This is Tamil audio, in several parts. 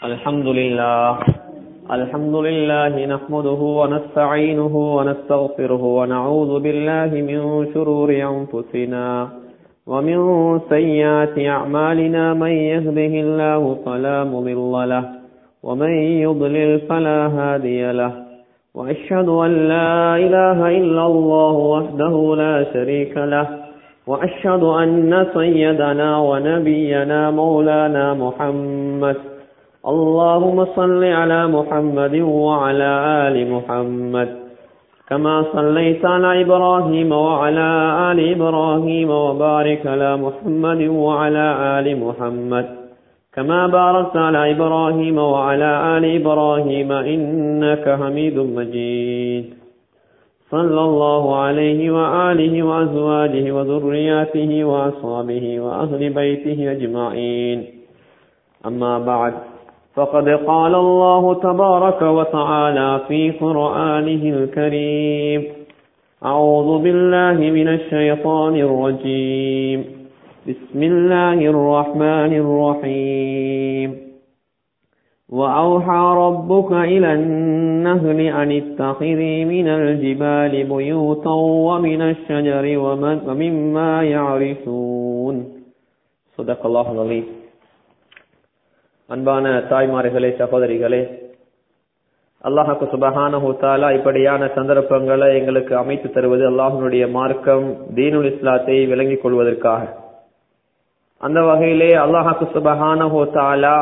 الحمد لله الحمد لله نحمده ونستعينه ونستغفره ونعوذ بالله من شرور أنفسنا ومن سيئات أعمالنا من يهده الله فلا مضل له ومن يضلل فلا هادي له وأشهد أن لا إله إلا الله وحده لا شريك له وأشهد أن سيدنا ونبينا مولانا محمد اللهم صل على محمد وعلى آل محمد كما صليت على إبراهيم وعلى آل إبراهيم وبارك على محمد وعلى آل محمد كما باركت على إبراهيم وعلى آل إبراهيم إنك حميد مجيد صلى الله عليه وآله وأزواجه وذرياته وأصحابه وأهل بيته أجمعين أما بعد فقد قال الله تبارك وتعالى في قرآنه الكريم أعوذ بالله من الشيطان الرجيم بسم الله الرحمن الرحيم وأوحى ربك إلى النهل أن اتخذي من الجبال بيوتا ومن الشجر ومما يعرشون صدق الله العظيم அன்பான தாய்மார்களே சகோதரிகளே அல்லாஹாக்கு சுபஹானஹு தாலா இப்படியான சந்தர்ப்பங்களை எங்களுக்கு அமைத்து தருவது அல்லாஹனுடைய மார்க்கம் தீனுல் இஸ்லாத்தை விளங்கிக் கொள்வதற்காக அந்த வகையிலே அல்லாஹாக்கு சுபஹானஹு தாலா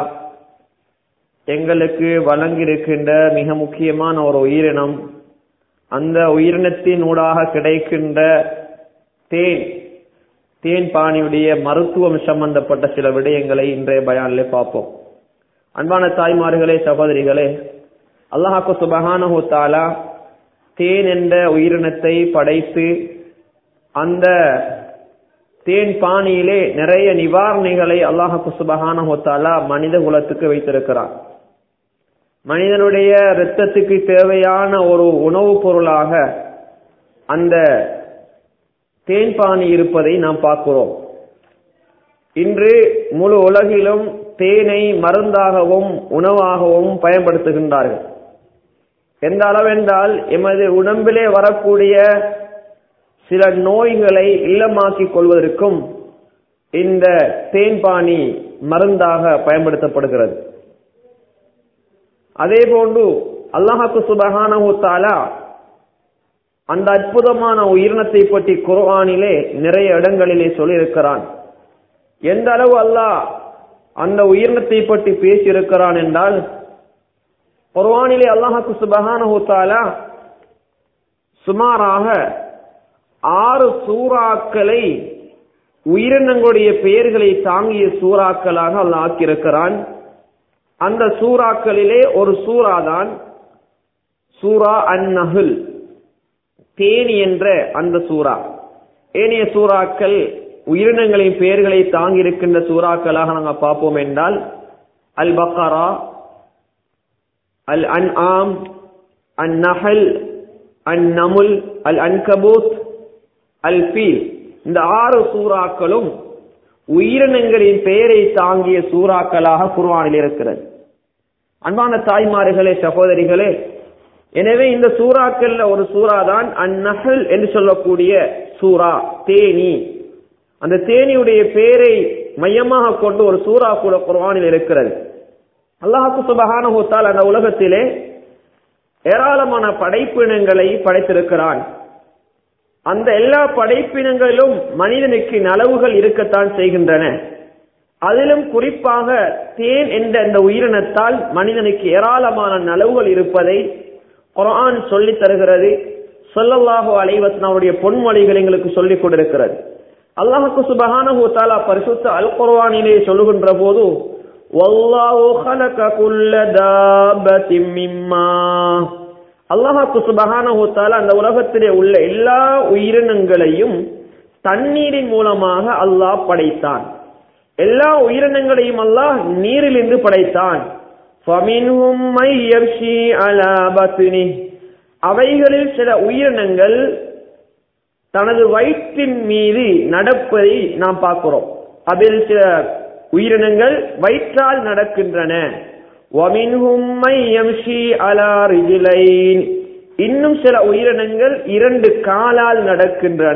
எங்களுக்கு வழங்கியிருக்கின்ற மிக முக்கியமான ஒரு உயிரினம் அந்த உயிரினத்தின் ஊடாக கிடைக்கின்ற தேன் தேன் பாணியுடைய மருத்துவம் சம்பந்தப்பட்ட சில விடயங்களை இன்றைய பயானிலே பார்ப்போம் அன்பான தாய்மார்களே சகோதரிகளே அல்லாஹாக்கு சுபஹானஹு தாலா தேன் என்ற உயிரினத்தை படைத்து அந்த தேன் பாணியிலே நிறைய நிவாரணிகளை அல்லாஹாக்கு சுபஹானஹு தாலா மனித குலத்துக்கு வைத்திருக்கிறான் மனிதனுடைய இரத்தத்துக்கு தேவையான ஒரு உணவுப் பொருளாக அந்த தேன்பானி இருப்பதை நாம் பார்க்கிறோம் இன்று முழு உலகிலும் தேனை மருந்தாகவும் உணவாகவும் பயன்படுத்துகின்றார்கள் எந்த அளவென்றால் எமது உடம்பிலே வரக்கூடிய சில நோய்களை இல்லமாக்கிக் கொள்வதற்கும் இந்த தேன்பானி மருந்தாக பயன்படுத்தப்படுகிறது அதே போன்று அல்லாஹாக்கு சுபகானு தாலா அந்த அற்புதமான உயிரினத்தை பற்றி குர்ஆனிலே நிறைய இடங்களிலே சொல்லியிருக்கிறான் எந்த அளவு அல்லாஹ் அந்த உயிரினத்தை பற்றி பேசியிருக்கிறான் என்றால் குர்ஆனிலே அல்லாஹாக்கு சுபஹானஹு தஆலா சுமாராக ஆறு சூறாக்களை உயிரினங்களுடைய பெயர்களை தாங்கிய சூறாக்களாக அல்லாஹ் ஆக்கியிருக்கிறான் அந்த சூறாக்களிலே ஒரு சூறா தான் சூரா அந்நகுல் தேனி என்ற அந்த சூறா ஏனைய சூறாக்கள் உயிரினங்களின் பெயர்களை தாங்கி இருக்கின்ற சூறாக்களாக நாங்கள் பார்ப்போம் என்றால் அல் பக்கரா அல் அன் ஆம் அன் நஹல் அன் நமுல் அல் அன்கபூத் அல் பீல் இந்த ஆறு சூறாக்களும் உயிரினங்களின் பெயரை தாங்கிய சூறாக்களாக குர்வானில் இருக்கிறது அன்பான தாய்மார்களே சகோதரிகளே எனவே இந்த சூறாக்கள்ல ஒரு சூறா தான் அந்நகல் என்று சொல்லக்கூடிய சூறா தேனி அந்த தேனியுடைய பேரை மையமாக கொண்டு ஒரு சூறா கூட குர்வானில் இருக்கிறது அல்லாஹு சுபகானஹூத்தால் அந்த உலகத்திலே ஏராளமான படைப்பினங்களை படைத்திருக்கிறான் அந்த எல்லா படைப்பினங்களிலும் மனிதனுக்கு நலவுகள் இருக்கத்தான் செய்கின்றன அதிலும் குறிப்பாக தேன் என்ற அந்த உயிரினத்தால் மனிதனுக்கு ஏராளமான நலவுகள் இருப்பதை குரான் சொல்லி தருகிறது சொல்லல்லாஹோ அலைவசனாவுடைய பொன்மொழிகள் எங்களுக்கு சொல்லிக் கொண்டிருக்கிறது அல்லாஹுக்கு சுபஹானஹு தாலா பரிசுத்த அல் குர்ஆனிலே சொல்லுகின்ற போது வல்லாஹு خلق كل دابة مما அல்லாஹுக்கு சுபஹானஹு தாலா அந்த உலகத்திலே உள்ள எல்லா உயிரினங்களையும் தண்ணீரின் மூலமாக அல்லாஹ் படைத்தான் எல்லா உயிரினங்களையும் அல்லாஹ் நீரிலிருந்து படைத்தான் فَمِنْهُمْ مَنْ يَمْشِي عَلَى بَطْنِهِ அவைகளில் சில உயிரினங்கள் தனது வயிற்றின் மீது நடப்பதை நாம் பார்க்கிறோம் அதில் சில உயிரினங்கள் வயிற்றால் நடக்கின்றன وَمِنْهُمْ مَنْ يَمْشِي عَلَى رِجْلَيْنِ இன்னும் சில உயிரினங்கள் இரண்டு காலால் நடக்கின்றன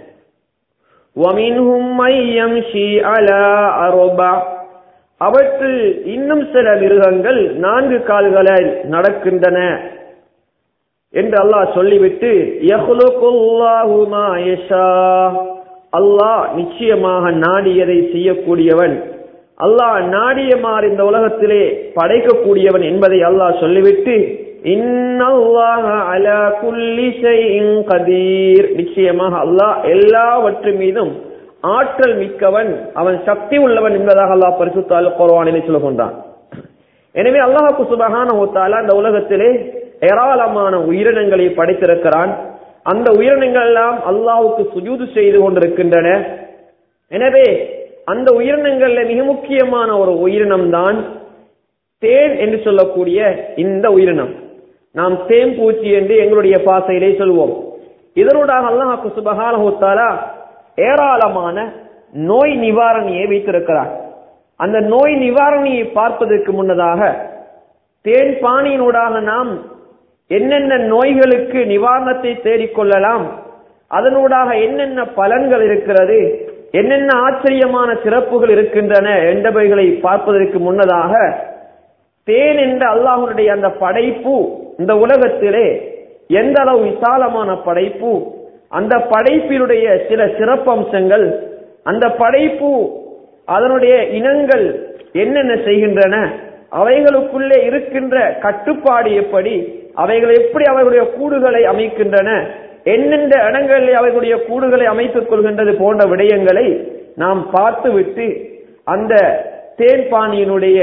وَمِنْهُمْ مَنْ يَمْشِي عَلَى أَرْبَعٍ அவற்றில் இன்னும் சில மிருகங்கள் நான்கு கால்களில் நடக்கின்றன என்று அல்லாஹ் சொல்லிவிட்டு யஹ்லுகுல்லாஹு மா யஷா அல்லாஹ் நிச்சயமாக நாடியதை செய்யக்கூடியவன் அல்லாஹ் நாடியமாறு இந்த உலகத்திலே படைக்கக்கூடியவன் என்பதை அல்லாஹ் சொல்லிவிட்டு இன்னல்லாஹ அலா குல்லி ஷைஇன் கதீர் நிச்சயமாக அல்லாஹ் எல்லாவற்று மீதும் ஆற்றல் மிக்கவன் அவன் சக்தி உள்ளவன் என்பதாக அல்லாஹ் பரிசுத்த அல் குர்ஆனிலே சொல்லுகின்றான் எனவே அல்லாஹ் சுபஹானஹு தஆலா இந்த உலகத்திலே ஏராளமான உயிரினங்களை படைத்திருக்கிறான் அந்த உயிரினங்கள் எல்லாம் அல்லாஹ்வுக்கு சுஜூது செய்து கொண்டிருக்கின்றன எனவே அந்த உயிரினங்கள்ல மிக முக்கியமான ஒரு உயிரினம் தான் தேன் என்று சொல்லக்கூடிய இந்த உயிரினம் நாம் தேம்பூச்சி என்று எங்களுடைய பாசையிலே சொல்வோம் இதனூடாக அல்லாஹ் சுபஹானஹு தஆலா ஏராளமான நோய் நிவாரணியை வைத்திருக்கிறார் அந்த நோய் நிவாரணியை பார்ப்பதற்கு முன்னதாக தேன் பானியினூடாக நாம் என்னென்ன நோய்களுக்கு நிவாரணத்தை தேடிக்கொள்ளலாம் அதனூடாக என்னென்ன பலன்கள் இருக்கிறது என்னென்ன ஆச்சரியமான சிறப்புகள் இருக்கின்றன என்பவைகளை பார்ப்பதற்கு முன்னதாக தேன் என்ற அல்லாஹனுடைய அந்த படைப்பு இந்த உலகத்திலே எந்த அளவு விசாலமான படைப்பு அந்த படைப்பினுடைய சில சிறப்பம்சங்கள் அந்த படைப்பு அதனுடைய இனங்கள் என்னென்ன செய்கின்றன அவைகளுக்குள்ளே இருக்கின்ற கட்டுப்பாடு எப்படி அவைகள் எப்படி அவர்களுடைய கூடுகளை அமைக்கின்றன என்னென்ன இடங்களில் அவர்களுடைய கூடுகளை அமைத்துக் கொள்கின்றது போன்ற விடயங்களை நாம் பார்த்துவிட்டு அந்த தேன்பானியினுடைய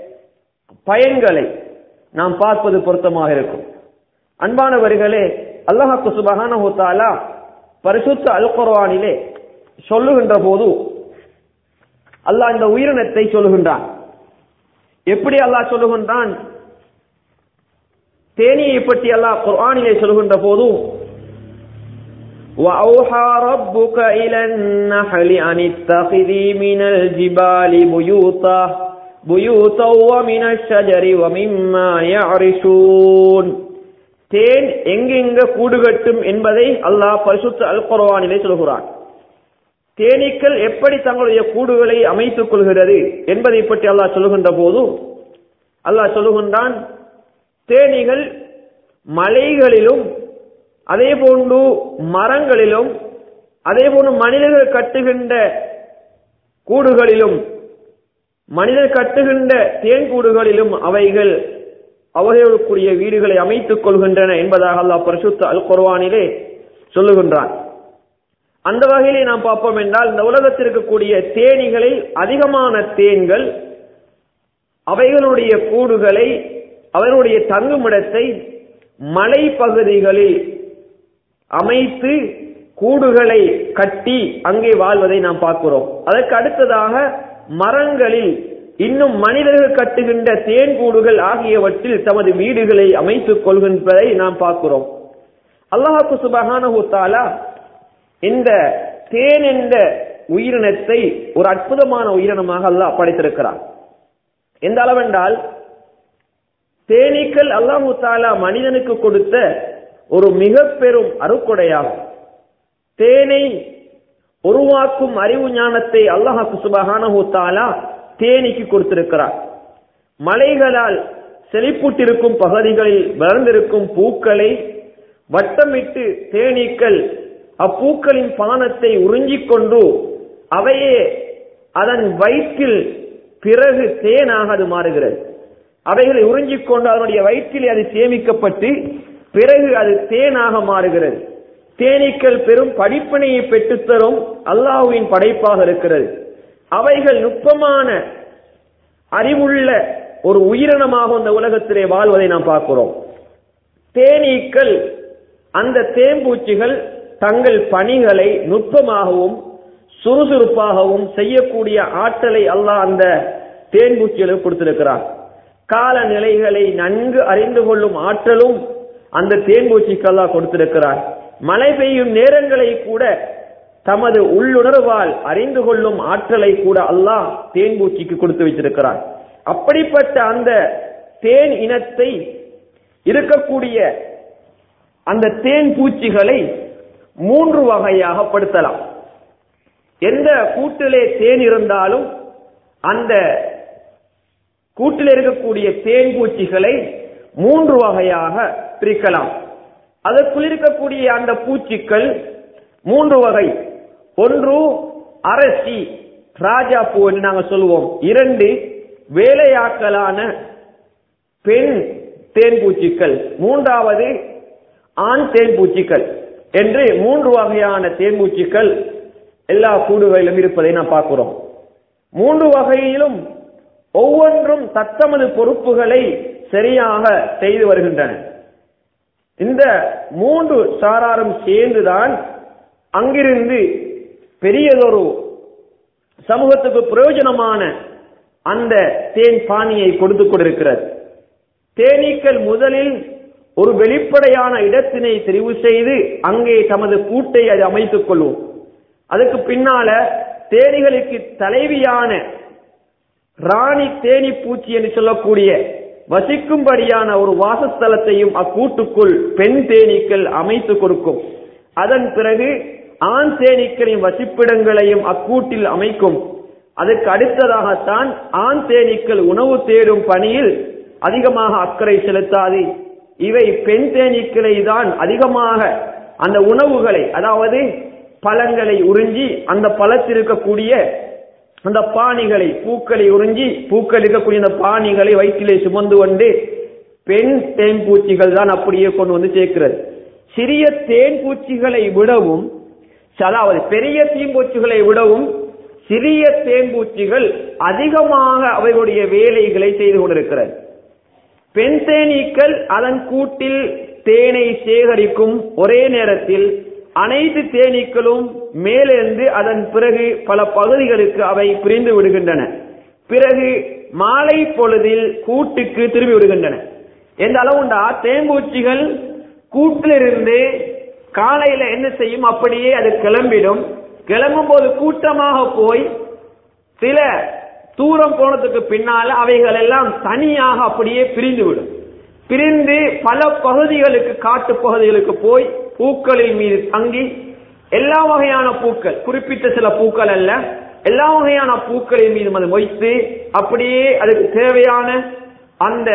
பயன்களை நாம் பார்ப்பது பொருத்தமாக இருக்கும் அன்பானவர்களே அல்லாஹாக்கு சுபஹானஹு தஆலா பரிசுத்த அல் குர்ஆனிலே சொல்லுகின்ற போது அல்லாஹ் இந்த உயிரினத்தை சொல்லுகின்றான் எப்படி அல்லாஹ் சொல்லுகின்றான் தேனியை பற்றி அல்லாஹ் குர்ஆனிலே சொல்லுகின்ற போது وأوحى ربك إلى النحل أن اتخذي من الجبال بيوتا بيوتا ومن الشجر ومما يعرشون தேன் எங்கெங்க கூடு கட்டும் என்பதை அல்லாஹ் பரிசுத்த அல் குர்ஆனிலே சொல்கிறான் தேனீக்கள் எப்படி தங்களுடைய கூடுகளை அமைத்துக் கொள்கிறது என்பதை பற்றி அல்லாஹ் சொல்லுகின்ற போது அல்லாஹ் சொல்லுகின்றான் தேனீகள் மலைகளிலும் அதே போன்று மரங்களிலும் அதே போன்று மனிதர்கள் கட்டுகின்ற கூடுகளிலும் மனிதர் கட்டுகின்ற தேன் கூடுகளிலும் அவைகள் அவர்களுக்குரிய வீடுகளை அமைத்துக் கொள்கின்றன என்பதாக அல்லாஹ் பரிசுத்த அல் குர்ஆனிலே சொல்லுகின்றான் அந்த வகையிலே நாம் பார்ப்போம் என்றால் இந்த உலகத்தில் இருக்கக்கூடிய தேனிகளில் அதிகமான தேன்கள் அவைகளுடைய கூடுகளை அவர்களுடைய தங்குமிடத்தை மலை பகுதிகளில் அமைத்து கூடுகளை கட்டி அங்கே வாழ்வதை நாம் பார்க்கிறோம் அதற்கு அடுத்ததாக மரங்களில் இன்னும் மனிதர்கள் கட்டுகின்ற தேன் கூடுகள் ஆகியவற்றில் தமது வீடுகளை அமைத்துக் கொள்கின்றதை நாம் பார்க்கிறோம் அல்லாஹு சுபஹானஹு தஆலா இந்த தேன் என்ற உயிரினத்தை ஒரு அற்புதமான உயிரினமாக அல்லாஹ் படைத்திருக்கிறார் எந்த அளவென்றால் தேனீக்கள் அல்லாஹு தாலா மனிதனுக்கு கொடுத்த ஒரு மிக பெரும் அருக்கொடையாகும் தேனை உருவாக்கும் அறிவு ஞானத்தை அல்லாஹு சுபஹானஹு தாலா தேனிக்கு கொடுத்திருக்கிறார் மலைகளால் செழிப்புட்டிருக்கும் பகுதிகளில் வளர்ந்திருக்கும் பூக்களை வட்டமிட்டு தேனீக்கள் அப்பூக்களின் பானத்தை உறிஞ்சிக் கொண்டு அவையே அதன் வயிற்றில் பிறகு தேனாக அது மாறுகிறது அவைகளை உறிஞ்சிக் கொண்டு அதனுடைய வயிற்றிலே அது சேமிக்கப்பட்டு பிறகு அது தேனாக மாறுகிறது தேனீக்கள் பெரும் படிப்பினையை பெற்றுத்தரும் அல்லாஹுவின் படைப்பாக இருக்கிறது அவைகள் நுட்பமான அறிவுள்ள ஒரு உயிரினமாக இந்த உலகத்திலே வாழ்வதை நாம் பார்க்கிறோம் தேனீக்கள் அந்த தேம்பூச்சிகள் தங்கள் பணிகளை நுட்பமாகவும் சுறுசுறுப்பாகவும் செய்யக்கூடிய ஆற்றலை அல்லாஹ் அந்த தேன்பூச்சிகளுக்கு கொடுத்திருக்கிறார் காலநிலைகளை நன்கு அறிந்து கொள்ளும் ஆற்றலும் அந்த தேன்பூச்சிக்கு அல்லாஹ் கொடுத்திருக்கிறார் மழை பெய்யும் நேரங்களை கூட தமது உள்ளுணர்வால் அறிந்து கொள்ளும் ஆற்றலை கூட அல்லாஹ் தேன்பூச்சிக்கு கொடுத்து வச்சிருக்கிறார் அப்படிப்பட்ட அந்த தேன் இனத்தை இருக்கக்கூடிய அந்த தேன் பூச்சிகளை மூன்று வகையாக படுத்தலாம் எந்த கூட்டிலே தேன் இருந்தாலும் அந்த கூட்டில் இருக்கக்கூடிய தேன் பூச்சிகளை மூன்று வகையாக பிரிக்கலாம் அதற்குள் இருக்கக்கூடிய அந்த பூச்சிகள் மூன்று வகை ஒன்று அரசி ராஜா பூ என்று நாங்கள் சொல்லுவோம் இரண்டு வேலையாட்களான பெண் தேன் பூச்சிகள் மூன்றாவது ஆண் தேன் பூச்சிகள் என்று மூன்று வகையான தேன் பூச்சிகள் எல்லா கூடுகளிலும் இருப்பதை நாம் பார்க்கிறோம் மூன்று வகையிலும் ஒவ்வொன்றும் தத்தமது பொறுப்புகளை சரியாக செய்து வருகின்றன இந்த மூன்று சாராரும் சேர்ந்துதான் அங்கிருந்து பெரியதொரு சமூகத்துக்கு பிரயோஜனமான அந்த தேன் பானியை கொடுத்து கொண்டிருக்கிறது தேனீக்கள் முதலில் ஒரு வெளிப்படையான இடத்தினை தெரிவு செய்து அங்கே தமது கூட்டை அது அமைத்துக் கொள்ளும் அதுக்கு பின்னால தேனிகளுக்கு தலைவியான ராணி தேனி பூச்சி என்று சொல்லக்கூடிய வசிக்கும்படியான ஒரு வாசஸ்தலத்தையும் அக்கூட்டுக்குள் பெண் தேனீக்கள் அமைத்து கொடுக்கும் அதன் பிறகு ஆண் தேனீக்களின் வசிப்பிடங்களையும் அக்கூட்டில் அமைக்கும் அதற்கு அடுத்ததாகத்தான் ஆண் தேனீக்கள் உணவு தேடும் பணியில் அதிகமாக அக்கறை செலுத்தாது இவை பெண் தேனீக்களை தான் அதிகமாக அந்த உணவுகளை அதாவது பழங்களை உறிஞ்சி அந்த பழத்தில் இருக்கக்கூடிய அந்த பாணிகளை பூக்களை உறிஞ்சி பூக்கள் இருக்கக்கூடிய அந்த பாணிகளை வயிற்றிலே சுமந்து கொண்டு பெண் தேன் பூச்சிகள் தான் அப்படியே கொண்டு வந்து சேர்க்கிறது சிறிய தேன் பூச்சிகளை விடவும் அதாவது பெரிய தீம்பூச்சிகளை விடவும் சிறிய தேன்பூச்சிகள் அதிகமாக அவைகளுடைய வேலைகளை செய்து கொண்டிருக்கிறது பெண் தேனீக்கள் அதன் கூட்டில் தேனை சேகரிக்கும் ஒரே நேரத்தில் அனைத்து தேனீக்களும் மேலிருந்து அதன் பிறகு பல பகுதிகளுக்கு அவை பிரிந்து விடுகின்றன பிறகு மாலை பொழுதில் கூட்டுக்கு திரும்பி விடுகின்றன எந்த அளவுண்டா தேன்பூச்சிகள் கூட்டிலிருந்து காலையில என்ன செய்யும் அப்படியே அது கிளம்பிடும் கிளம்பும் போது கூட்டமாக போய் சில தூரம் போனதுக்கு பின்னால அவைகள் எல்லாம் தனியாக அப்படியே பிரிந்து விடும் பிரிந்து பல பகுதிகளுக்கு காட்டு பகுதிகளுக்கு போய் பூக்களின் மீது தங்கி எல்லா வகையான பூக்கள் குறிப்பிட்ட சில பூக்கள் அல்ல எல்லா வகையான பூக்களின் மீது அது வைத்து அப்படியே அதுக்கு தேவையான அந்த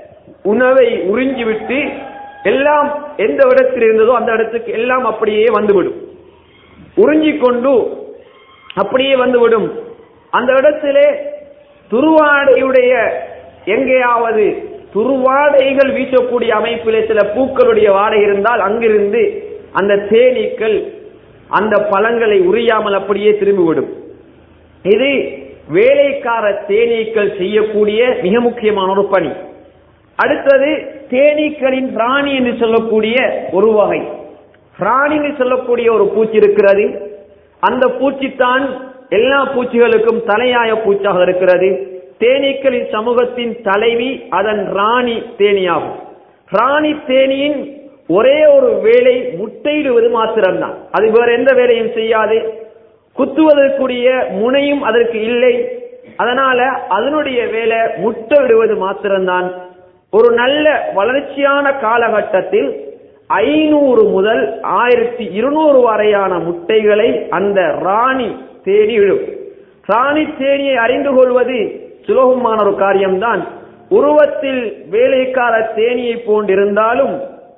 உணவை உறிஞ்சிவிட்டு எல்லாம் எந்த இடத்தில் இருந்ததோ அந்த இடத்துக்கு எல்லாம் அப்படியே வந்துவிடும் உறிஞ்சிக் கொண்டு அப்படியே வந்துவிடும் அந்த இடத்திலே துருவாடையுடைய எங்கேயாவது துருவாடைகள் வீசக்கூடிய அமைப்பிலே சில பூக்களுடைய வாடை இருந்தால் அங்கிருந்து அந்த தேனீக்கள் அந்த பழங்களை உரியாமல் அப்படியே திரும்பிவிடும் இது வேலைக்கார தேனீக்கள் செய்யக்கூடிய மிக முக்கியமான ஒரு பணி அடுத்தது தேனீக்களின் ராணி என்று சொல்லக்கூடிய ஒரு வகை ராணி என்று சொல்லக்கூடிய ஒரு பூச்சி இருக்கிறது அந்த பூச்சித்தான் எல்லா பூச்சிகளுக்கும் தலையாய பூச்சாக இருக்கிறது தேனீக்களின் சமூகத்தின் தலைவி அதன் ராணி தேனியாகும் ராணி தேனியின் ஒரே ஒரு வேலை முட்டையிடுவது மாத்திரம்தான் அது வேற எந்த வேலையும் செய்யாது குத்துவதற்குரிய முனையும் அதற்கு இல்லை அதனால அதனுடைய வேலை முட்டை விடுவது மாத்திரம்தான் ஒரு நல்ல வளர்ச்சியான காலகட்டத்தில் ஐநூறு முதல் ஆயிரத்தி இருநூறு வரையான முட்டைகளை அந்த ராணி தேடி விடும் ராணி தேனியை அறிந்து கொள்வது சுலபமான ஒரு காரியம்தான் உருவத்தில் வேலைக்கார தேனியை போன்றிருந்தாலும்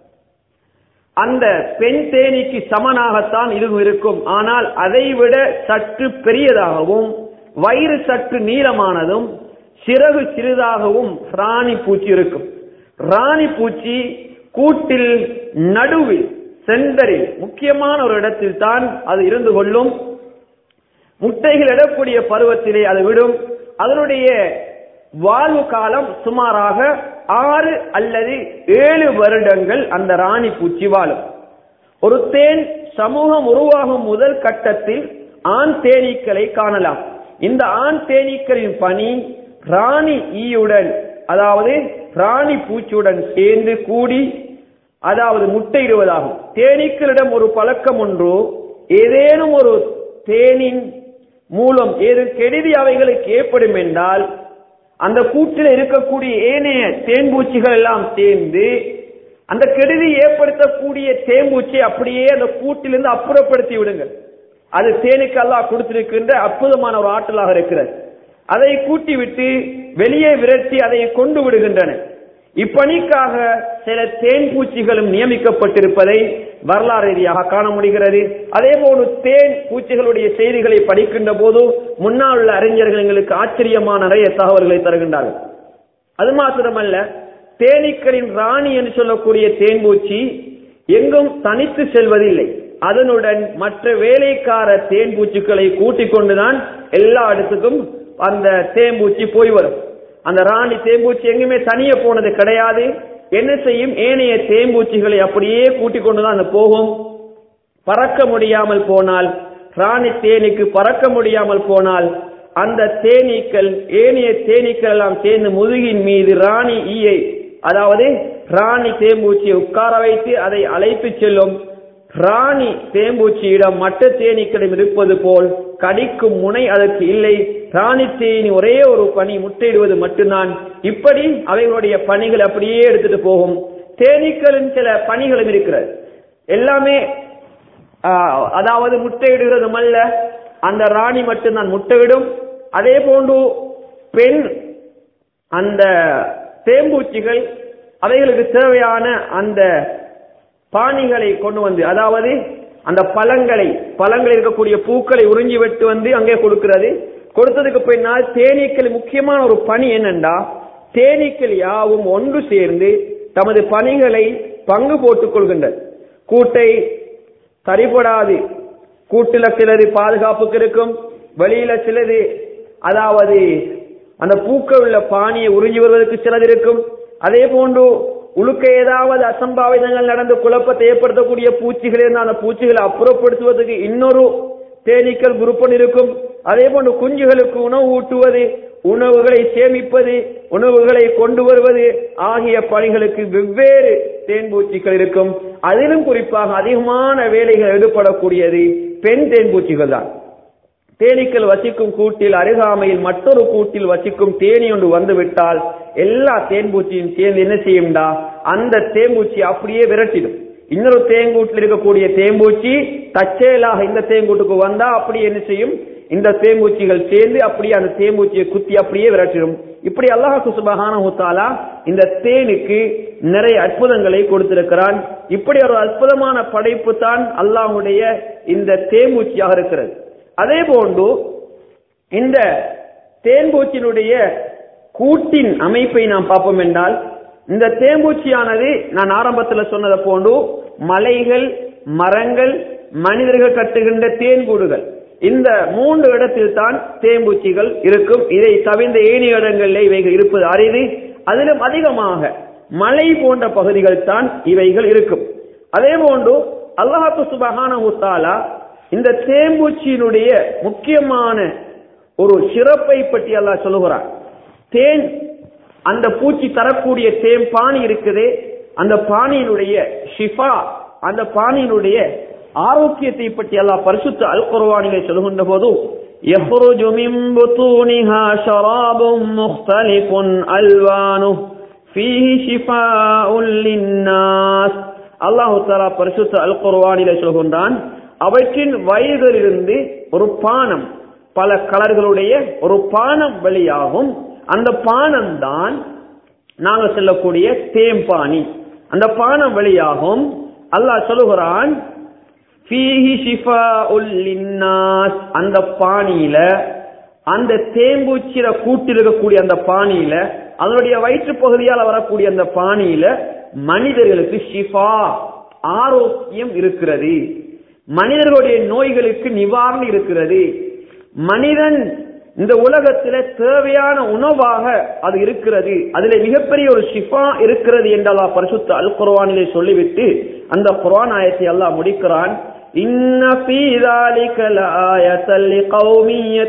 அந்த பெண் தேனிக்கு சமனாகத்தான் இதுவும் இருக்கும் ஆனால் அதைவிட சற்று பெரியதாகவும் வயிறு சற்று நீளமானதும் சிறகு சிறிதாகவும் ராணி பூச்சி இருக்கும் ராணி பூச்சி கூட்டில் நடுவில் சென்டரில் முக்கியமான ஒரு இடத்தில் தான் அது இருந்து கொள்ளும் முட்டைகள் இடக்கூடிய பருவத்திலே அது விடும் அதனுடைய வாழ்வு காலம் சுமாராக ஆறு அல்லது ஏழு வருடங்கள் அந்த ராணி பூச்சி வாழும் ஒரு தேன் சமூகம் உருவாகும் முதல் கட்டத்தில் ஆண் தேனீக்களை காணலாம் இந்த ஆண் தேனீக்களின் பணி ராணி ஈயுடன் அதாவது ராணி பூச்சியுடன் சேர்ந்து கூடி அதாவது முட்டையிடுவதாகும் தேனீக்களிடம் ஒரு பழக்கம் ஒன்று ஏதேனும் ஒரு தேனின் மூலம் ஏது கெடுதி அவைகளுக்கு ஏற்படும் என்றால் அந்த கூட்டில் இருக்கக்கூடிய ஏனைய தேன்பூச்சிகள் எல்லாம் சேர்ந்து அந்த கெடுதி ஏற்படுத்தக்கூடிய தேம்பூச்சியை அப்படியே அந்த கூட்டிலிருந்து அப்புறப்படுத்தி விடுங்கள் அது தேனுக்கு அல்லாஹ் கொடுத்திருக்கின்ற அற்புதமான ஒரு ஆற்றலாக இருக்கிறது அதை கூட்டி விட்டு வெளியே விரட்டி அதை கொண்டு விடுகின்றன இப்பணிக்காக சில தேன் பூச்சிகளும் நியமிக்கப்பட்டிருப்பதை வரலாறு ரீதியாக காண முடிகிறது அதே போல தேன் பூச்சிகளுடைய செய்திகளை படிக்கின்ற போது முன்னால் உள்ள அறிஞர்கள் எங்களுக்கு ஆச்சரியமான நிறைய தகவல்களை தருகின்றார்கள் அது மாத்திரமல்ல தேனீக்களின் ராணி என்று சொல்லக்கூடிய தேன்பூச்சி எங்கும் தனித்து செல்வதில்லை அதனுடன் மற்ற வேலைக்கார தேன்பூச்சிகளை கூட்டிக் கொண்டுதான் எல்லா இடத்துக்கும் அந்த தேம்பூச்சி போய் வரும் அந்த ராணி தேம்பூச்சி எங்குமே தனியே போனது கிடையாது என்ன செய்யும் ஏனைய தேம்பூச்சிகளை அப்படியே கூட்டிக் கொண்டுதான் அந்த போகும் பறக்க முடியாமல் போனால் ராணி தேனீக்கு பறக்க முடியாமல் போனால் அந்த தேனீக்கள் ஏனைய தேனீக்கள் எல்லாம் சேர்ந்து முதுகின் மீது ராணி ஈயை அதாவது ராணி தேம்பூச்சியை உட்கார வைத்து அதை அழைத்து செல்லும் ராணி தேம்பூச்சியிடம் மற்ற தேனீக்களிடம் இருப்பது போல் கடிக்கும் முனை அதற்கு இல்லை ராணி தேனி ஒரே ஒரு பணி முட்டையிடுவது மட்டும்தான் இப்படி அவைகளுடைய பணிகள் அப்படியே எடுத்துட்டு போகும் தேனீக்களின் சில பணிகளும் இருக்கிறது எல்லாமே ஆஹ், அதாவது முட்டையிடுகிறதும் அல்ல அந்த ராணி மட்டும்தான் முட்டையிடும் அதே போன்று பெண் அந்த தேம்பூச்சிகள் அவைகளுக்கு தேவையான அந்த பாணிகளை கொண்டு வந்து அதாவது அந்த பழங்களை பழங்கள் இருக்கக்கூடிய பூக்களை உறிஞ்சி விட்டு வந்து அங்கே கொடுக்கிறது கொடுத்ததுக்கு பின்னால் தேனீக்கள் முக்கியமான ஒரு பணி என்னண்டா தேனீக்கள் யாவும் ஒன்று சேர்ந்து தமது பணிகளை பங்கு போட்டுக் கொள்கின்றது கூட்டை சரிபடாது கூட்டுல சிலது பாதுகாப்புக்கு இருக்கும் வெளியில சிலது அதாவது அந்த பூக்கள் உள்ள பானியை உறிஞ்சி வருவதற்கு சிலது இருக்கும் அதே போன்று உழுக்க ஏதாவது அசம்பாவிதங்கள் நடந்து குழப்பத்தை ஏற்படுத்தக்கூடிய பூச்சிகள் இருந்தால் அந்த பூச்சிகளை அப்புறப்படுத்துவதற்கு இன்னொரு தேனீக்கள் குரூப்பன் இருக்கும் அதே போன்று குஞ்சுகளுக்கு உணவு ஊட்டுவது உணவுகளை சேமிப்பது உணவுகளை கொண்டு வருவது ஆகிய பணிகளுக்கு வெவ்வேறு தேன்பூச்சிகள் இருக்கும் அதிலும் குறிப்பாக அதிகமான வேலைகள் ஈடுபடக்கூடியது பெண் தேன்பூச்சிகள் தான் தேனீக்கள் வசிக்கும் கூட்டில் அருகாமையில் மற்றொரு கூட்டில் வசிக்கும் தேனி ஒன்று வந்துவிட்டால் எல்லா தேன்பூச்சியும் சேர்ந்து என்ன செய்யும்டா அந்த தேம்பூச்சி அப்படியே விரட்டிடும் இன்னொரு தேங்கூட்டில் இருக்கக்கூடிய தேம்பூச்சி தற்செயலாக இந்த தேங்கூட்டுக்கு வந்தா அப்படி என்ன செய்யும் இந்த தேம்பூச்சிகள் சேர்ந்து அப்படியே அந்த தேம்பூச்சியை குத்தி அப்படியே விரட்டிடும் இப்படி அல்லாஹு சுபஹானஹு தஆலா இந்த தேனுக்கு நிறைய அற்புதங்களை கொடுத்திருக்கிறான் இப்படி ஒரு அற்புதமான படைப்பு தான் அல்லாஹ்வுடைய இந்த தேம்பூச்சியாக இருக்கிறது அதே போன்று இந்த தேன்பூச்சியினுடைய கூட்டின் அமைப்பை நாம் பார்ப்போம் என்றால் இந்த தேம்பூச்சியானது நான் ஆரம்பத்தில் சொன்னதை போன்று மலைகள் மரங்கள் மனிதர்கள் கட்டுகின்ற தேன்கூடுகள் இந்த மூன்று இடத்தில் தான் தேம்பூச்சிகள் இருக்கும் இதை தவிர்ந்த ஏனைய இடங்களில் இவைகள் இருப்பது அரிது அதிலும் அதிகமாக மலை போன்ற பகுதிகள் தான் இவைகள் இருக்கும் அதே போன்று அல்லாஹு சுபஹானஹு தஆலா இந்த தேம்பூச்சியினுடைய முக்கியமான ஒரு சிறப்பை பற்றி அல்லாஹ் சொல்லுகிறார் தேன் அந்த பூச்சி தரக்கூடிய தேன் பானி இருக்குது அந்த பானியினுடைய ஷிஃபா அந்த பானியினுடைய ஆரோக்கியத்தை பற்றி அல்லாஹ் பரிசுத்த அல் குர்ஆனிலே சொல்லுகின்ற போது يخرج من بطونها شراب مختلف ألوانه فيه شفاء للناس அல்லாஹு தாலா பரிசுத்த அல் குர்ஆனிலே சொல்கின்றான் அவற்றின் வயதிலிருந்து ஒரு பானம் பல கலர்களுடைய ஒரு பானம் வெளியாகும் அந்த பானம் தான் நாங்க சொல்லக்கூடிய தேம்பானி அந்த பானம் வெளியாகும் அல்லாஹ் சொல்லுகிறான் ஃபீஹி ஷிஃபாஉல் லின்னாஸ் அந்த பானியில அந்த தேம்பூச்சில கூட்டில் இருக்கக்கூடிய அந்த பானியில அதனுடைய வயிற்று பகுதியால் வரக்கூடிய அந்த பானியில மனிதர்களுக்கு ஷிஃபா ஆரோக்கியம் இருக்கிறது மனிதர்களுடைய நோய்களுக்கு நிவாரணம் இருக்கிறது மனிதன் இந்த உலகத்துல தேவையான உணவாக அது இருக்கிறது அதுல மிகப்பெரிய ஒரு ஷிஃபா இருக்கிறது என்றல்லா பரிசுத்த அல் குர்ஆனிலே சொல்லிவிட்டு அந்த குர்ஆன் ஆயத்தை அல்லாஹ் முடிக்கிறான் இன்ன ஃபீ ذلك لآية لقوم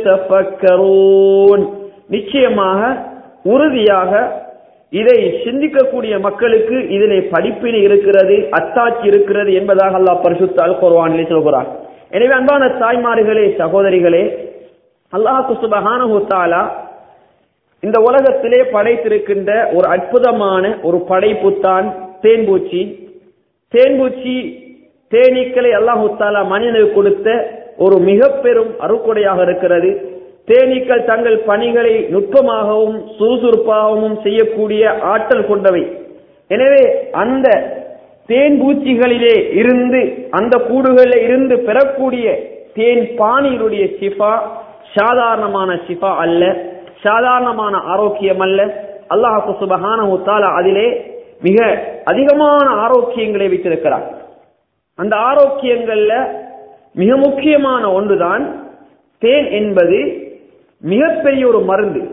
يتفكرون நிச்சயமாக உறுதியாக இதை சிந்திக்கக்கூடிய மக்களுக்கு இதிலே படிப்பினை இருக்கிறது அத்தாட்சி இருக்கிறது என்பதாக அல்லாஹ் பரிசுத்த அல் குர்ஆனிலே சொல்கிறான் எனவே அன்பான தாய்மார்களே சகோதரிகளே அல்லாஹு சுபஹானஹு தஆலா இந்த உலகத்திலே படைத்திருக்கின்ற ஒரு அற்புதமான ஒரு படைப்பு தான் தேன்பூச்சி தேன்பூச்சி தேனீக்களை அல்லாஹு தாலா மனிதனுக்கு கொடுத்த ஒரு மிக பெரும் அருக்குடையாக இருக்கிறது தேனீக்கள் தங்கள் பணிகளை நுட்பமாகவும் சுறுசுறுப்பாகவும் செய்யக்கூடிய ஆற்றல் கொண்டவை எனவே அந்த தேன்பூச்சிகளிலே இருந்து அந்த கூடுகளில் இருந்து பெறக்கூடிய தேன் பானியினுடைய சிஃபா சாதாரணமான சிஃபா அல்ல சாதாரணமான ஆரோக்கியம் அல்ல அல்லாஹு சுபஹானஹு தஆலா அதிலே மிக அதிகமான ஆரோக்கியங்களை வைத்திருக்கிறார் அந்த ஆரோக்கியங்கள்ல மிக முக்கியமான ஒன்றுதான் தேன் என்பது மிகப்பெரிய ஒரு மருந்து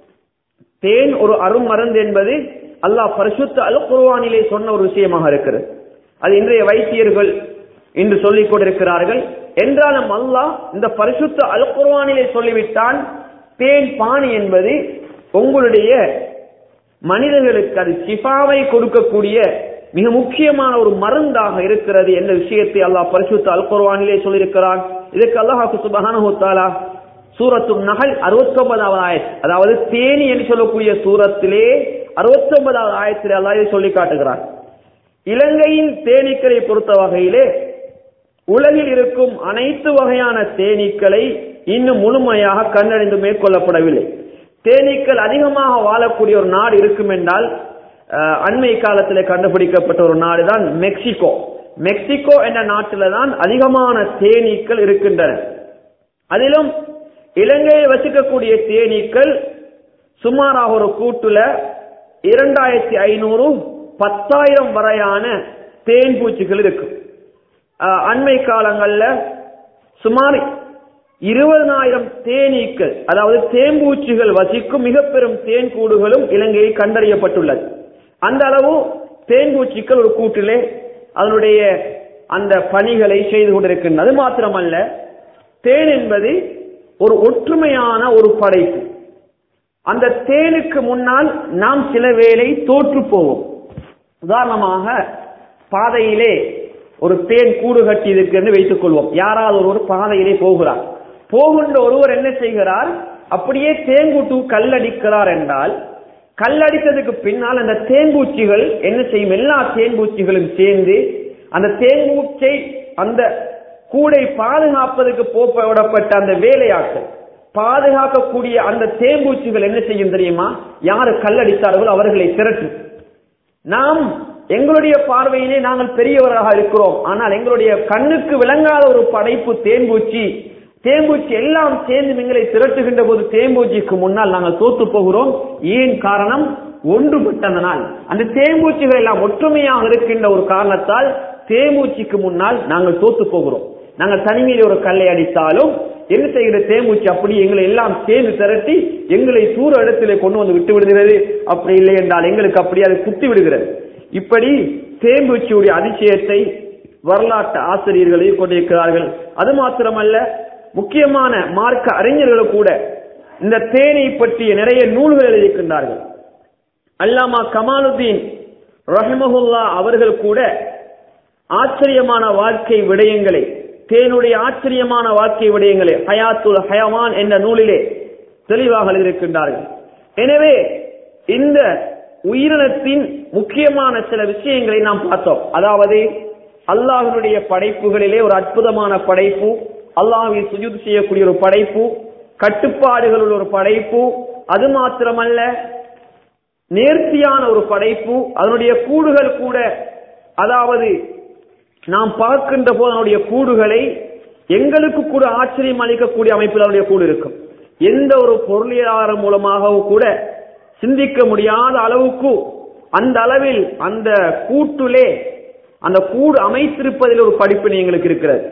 தேன் ஒரு அருமருந்து என்பது அல்லாஹ் பரிசுத்த அல் குர்ஆனிலே சொன்ன ஒரு விஷயமாக இருக்கிறது அது இன்றைய வைத்தியர்கள் என்று சொல்லிக் கொண்டிருக்கிறார்கள் என்றாலும் அல்லாஹ் இந்த பரிசுத்த அல் குர்ஆனிலே சொல்லிவிட்டான் தேன் பானி என்பது உங்களுடைய மனிதர்களுக்கு அது சிஃபாவை கொடுக்கக்கூடிய மிக முக்கியமான ஒரு மருந்தாக இருக்கிறது என்ற விஷயத்தை அல்லாஹ் பரிசுத்த அல் குர்ஆனிலே சொல்லியிருக்கிறான் இதற்கு அல்லாஹ் சுபஹானஹு தஆலா சூரத்து நகல் அறுபத்தி ஒன்பதாவது ஆயத் அதாவது தேனி என்று சொல்லக்கூடிய சூரத்திலே அறுபத்தி ஒன்பதாவது ஆயத்திலே அல்லாஹ் இதை சொல்லி காட்டுகிறான் இலங்கையின் தேனீக்களை பொறுத்த வகையிலே உலகில் இருக்கும் அனைத்து வகையான தேனீக்களை இன்னும் முழுமையாக கண்டறிந்து மேற்கொள்ளப்படவில்லை தேனீக்கள் அதிகமாக வாழக்கூடிய ஒரு நாடு இருக்கும் என்றால் அஹ், அண்மை காலத்தில் கண்டுபிடிக்கப்பட்ட ஒரு நாடு தான் மெக்சிகோ மெக்சிகோ என்ற நாட்டில தான் அதிகமான தேனீக்கள் இருக்கின்றன அதிலும் இலங்கையில் வசிக்கக்கூடிய தேனீக்கள் சுமாராக ஒரு கூட்டுல இரண்டாயிரத்தி ஐநூறு பத்தாயிரம் வரையான தேன் பூச்சிகள் இருக்கும் அஹ், அண்மை காலங்கள்ல சுமார் இருபதனாயிரம் தேனீக்கள் அதாவது தேன்பூச்சிகள் வசிக்கும் மிக பெரும் தேன் கூடுகளும் இலங்கையில் கண்டறியப்பட்டுள்ளது அந்த அளவு தேன்பூச்சிகள் ஒரு கூட்டிலே அதனுடைய அந்த பணிகளை செய்து கொண்டிருக்கின்றன அது மாத்திரமல்ல தேன் என்பது ஒரு ஒற்றுமையான ஒரு படைப்பு அந்த தேனுக்கு முன்னால் நாம் சில வேளை தோற்று போவோம் உதாரணமாக பாதையிலே ஒரு தேன் கூடு கட்டி இருக்குன்னு வைத்துக் கொள்வோம் யாராவது ஒருவர் பாதையிலே போகிறார் போகின்ற ஒருவர் என்ன செய்கிறார் அப்படியே தேங்கூட்டு கல்லடிக்கிறார் என்றால் கல்லடித்ததுக்கு பின்னால் அந்த தேன்பூச்சிகள் என்ன செய்யும் எல்லா தேன்பூச்சிகளும் சேர்ந்து அந்த தேன்பூச்சை அந்த கூடை பாதுகாப்பதற்கு போடப்பட்ட அந்த வேலையாட்கள் பாதுகாக்கக்கூடிய அந்த தேம்பூச்சிகள் என்ன செய்யும் தெரியுமா யாரு கல்லடித்தார்களோ அவர்களை திரட்டும் நாம் எங்களுடைய பார்வையிலே நாங்கள் பெரியவராக இருக்கிறோம் ஆனால் எங்களுடைய கண்ணுக்கு விளங்காத ஒரு படைப்பு தேன்பூச்சி தேம்பூச்சி எல்லாம் சேர்ந்து எங்களை திரட்டுகின்ற போது தேம்பூச்சிக்கு முன்னால் நாங்கள் தோத்து போகிறோம் ஏன் காரணம் ஒன்றுபட்டதனால் அந்த தேம்பூச்சிகள் எல்லாம் ஒற்றுமையாக இருக்கின்ற ஒரு காரணத்தால் தேம்பூச்சிக்கு முன்னால் நாங்கள் தோத்து போகிறோம் நாங்கள் தனிமையில் ஒரு கல்லை அடித்தாலும் என்ன செய்கிற தேம்பூச்சி அப்படி எங்களை எல்லாம் சேர்ந்து திரட்டி எங்களை தூர இடத்திலே கொண்டு வந்து விட்டு விடுகிறது அப்படி இல்லை என்றால் எங்களுக்கு அப்படி அது குத்தி விடுகிறது இப்படி தேம்பூச்சியுடைய அதிசயத்தை வரலாற்று ஆசிரியர்கள் கொண்டிருக்கிறார்கள் அது மாத்திரமல்ல முக்கியமான மார்க்க அறிஞர்கள் கூட இந்த தேனை பற்றிய நிறைய நூல்கள் எழுதியிருக்கின்றார்கள் அல்லாமா கமாலுதீன் ரஹமஹுல்லா அவர்கள் கூட ஆச்சரியமான வாழ்க்கை விடயங்களை தேனுடைய ஆச்சரியமான வாழ்க்கை விடயங்களை ஹயாத்துல் ஹயவான் என்ற நூலிலே தெளிவாக எழுதியிருக்கின்றார்கள் எனவே இந்த உயிரினத்தின் முக்கியமான சில விஷயங்களை நாம் பார்த்தோம் அதாவது அல்லாஹனுடைய படைப்புகளிலே ஒரு அற்புதமான படைப்பு அல்லாஹை சுஜூத் செய்யக்கூடிய ஒரு படைப்பு கட்டுப்பாடுகளுள்ள ஒரு படைப்பு அது மாத்திரமல்ல நேர்த்தியான ஒரு படைப்பு அதனுடைய கூடுகள் கூட அதாவது நாம் பார்க்கின்ற போது அதனுடைய கூடுகளை எங்களுக்கு கூட ஆச்சரியம் அளிக்கக்கூடிய அமைப்பில் அதனுடைய கூடு இருக்கும் எந்த ஒரு பொருளியலாளர் மூலமாகவும் கூட சிந்திக்க முடியாத அளவுக்கு அந்த அளவில் அந்த கூட்டுலே அந்த கூடு அமைத்திருப்பதில் ஒரு படிப்பினை எங்களுக்கு இருக்கிறது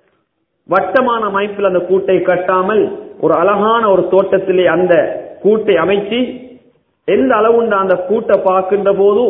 வட்டமான அமைப்பில் அந்த கூட்டை கட்டாமல் ஒரு அழகான ஒரு தோட்டத்திலே அந்த கூட்டை அமைச்சு எந்த அளவுண்ட அந்த கூட்டை பார்க்கின்ற போது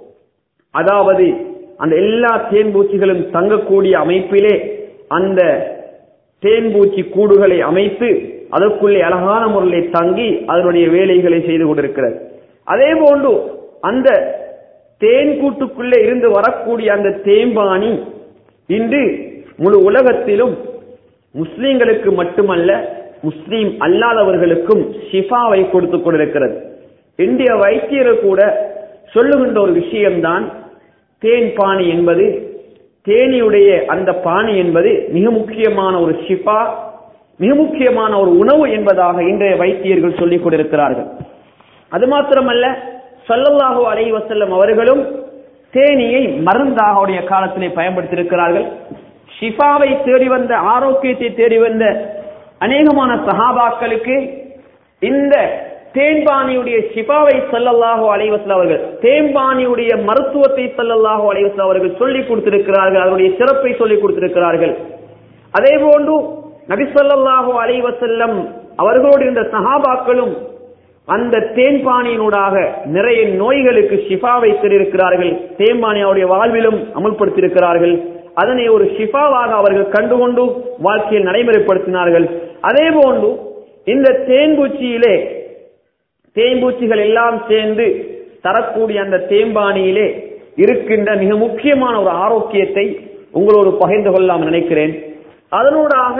அதாவது அந்த எல்லா தேன்பூச்சிகளும் தங்கக்கூடிய அமைப்பிலே அந்த தேன்பூச்சி கூடுகளை அமைத்து அதற்குள்ளே அழகான முறையில் தங்கி அதனுடைய வேலைகளை செய்து கொண்டிருக்கிறது அதே போன்று அந்த தேன் கூட்டுக்குள்ளே இருந்து வரக்கூடிய அந்த தேம்பானி இன்று முழு உலகத்திலும் முஸ்லிம்களுக்கு மட்டுமல்ல முஸ்லீம் அல்லாதவர்களுக்கும் ஷிஃபாவை கொடுத்து கொண்டிருக்கிறது இந்திய வைத்தியர்கள் கூட சொல்லுகின்ற ஒரு விஷயம்தான் தேன் பாணி என்பது தேனியுடைய அந்த பாணி என்பது மிக முக்கியமான ஒரு ஷிஃபா மிக முக்கியமான ஒரு உணவு என்பதாக இன்றைய வைத்தியர்கள் சொல்லிக் கொண்டிருக்கிறார்கள் அது மாத்திரமல்ல சல்லல்லாஹு அலைஹி வஸல்லம் அவர்களும் தேனியை மருந்தாக அவருடைய காலத்திலே பயன்படுத்தியிருக்கிறார்கள் ஷிஃபாவை தேடி வந்த ஆரோக்கியத்தை தேடி வந்த அநேகமான சஹாபாக்களுக்கு இந்த தேன்பானியுடைய ஷிஃபாவை சல்லல்லாஹு அலைஹி வஸல்லம் அவர்கள் தேன்பானியுடைய மருத்துவத்தை சல்லல்லாஹு அலைஹி வஸல்லம் அவர்கள் சொல்லிக் கொடுத்திருக்கிறார்கள் அதனுடைய சிறப்பை சொல்லிக் கொடுத்திருக்கிறார்கள் அதே போன்று நபி ஸல்லல்லாஹு அலைஹி வஸல்லம் அவர்களோடு இருந்த சஹாபாக்களும் அந்த தேன்பானியினூடாக நிறைய நோய்களுக்கு ஷிஃபாவை தெரிவிக்கிறார்கள் தேன்பானி அவருடைய வாழ்விலும் அமுல்படுத்தியிருக்கிறார்கள் அதனை ஒரு ஷிஃபாவாக அவர்கள் கண்டுகொண்டு வாழ்க்கையில் நடைமுறைப்படுத்தினார்கள் அதே போன்று இந்த தேன்பூச்சியிலே தேன்பூச்சிகள் எல்லாம் சேர்ந்து தரக்கூடிய அந்த தேம்பானியிலே இருக்கின்ற மிக முக்கியமான ஒரு ஆரோக்கியத்தை உங்களோடு பகிர்ந்து கொள்ளலாம் நினைக்கிறேன் அதனூடாக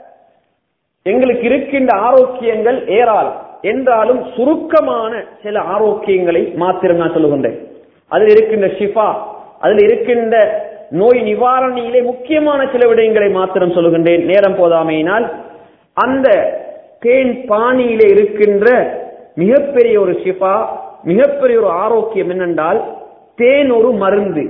எங்களுக்கு இருக்கின்ற ஆரோக்கியங்கள் ஏராளம் என்றாலும் சுருக்கமான சில ஆரோக்கியங்களை மாத்திரம் நான் சொல்லுகின்றேன் அதில் இருக்கின்ற ஷிஃபா அதில் இருக்கின்ற நோய் நிவாரணியிலே முக்கியமான சில விடயங்களை மாத்திரம் சொல்லுகின்றேன் நேரம் போதாமையினால் அந்த தேன் பானியிலே இருக்கின்ற மிகப்பெரிய ஒரு ஷிஃபா மிகப்பெரிய ஒரு ஆரோக்கியம் என்னென்றால் தேன் ஒரு மருந்து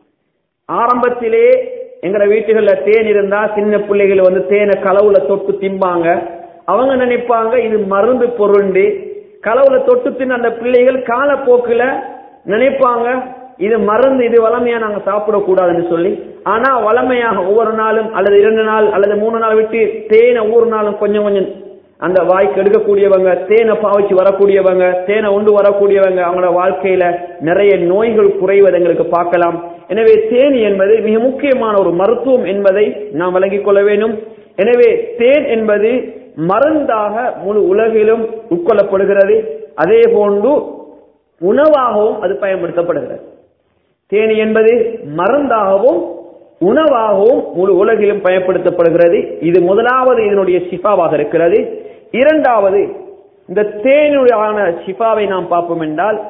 ஆரம்பத்திலே எங்கட வீட்டுகள்ல தேன் இருந்தா சின்ன பிள்ளைகள் வந்து தேனை களவுல தொட்டு திம்பாங்க அவங்க நினைப்பாங்க இது மருந்து பொருண்டு களவுல தொட்டு தின்ன அந்த பிள்ளைகள் காலப்போக்குல நினைப்பாங்க இது மருந்து இது வளமையா நாங்க சாப்பிடக்கூடாதுன்னு சொல்லி ஆனா வளமையாக ஒவ்வொரு நாளும் அல்லது இரண்டு நாள் அல்லது மூணு நாள் விட்டு தேனை ஒவ்வொரு நாளும் கொஞ்சம் கொஞ்சம் அந்த வாய்க்கு எடுக்கக்கூடியவங்க தேனை பாவிச்சு வரக்கூடியவங்க தேனை உண்டு வரக்கூடியவங்க அவங்களோட வாழ்க்கையில நிறைய நோய்கள் குறைவதை எங்களுக்கு பார்க்கலாம் எனவே தேன் என்பது மிக முக்கியமான ஒரு மருத்துவம் என்பதை நாம் விளங்கிக் கொள்ள வேண்டும் எனவே தேன் என்பது மருந்தாக முழு உலகிலும் உட்கொள்ளப்படுகிறது அதே போன்று உணவாகவும் அது பயன்படுத்தப்படுகிறது தேனி என்பது மருந்தாகவும் உணவாகவும் முழு உலகிலும் பயன்படுத்தப்படுகிறது இது முதலாவது இதனுடைய சிஃபாவாக இருக்கிறது இரண்டாவது இந்த தேனுடையான சிஃபாவை நாம் பார்ப்போம் என்றால்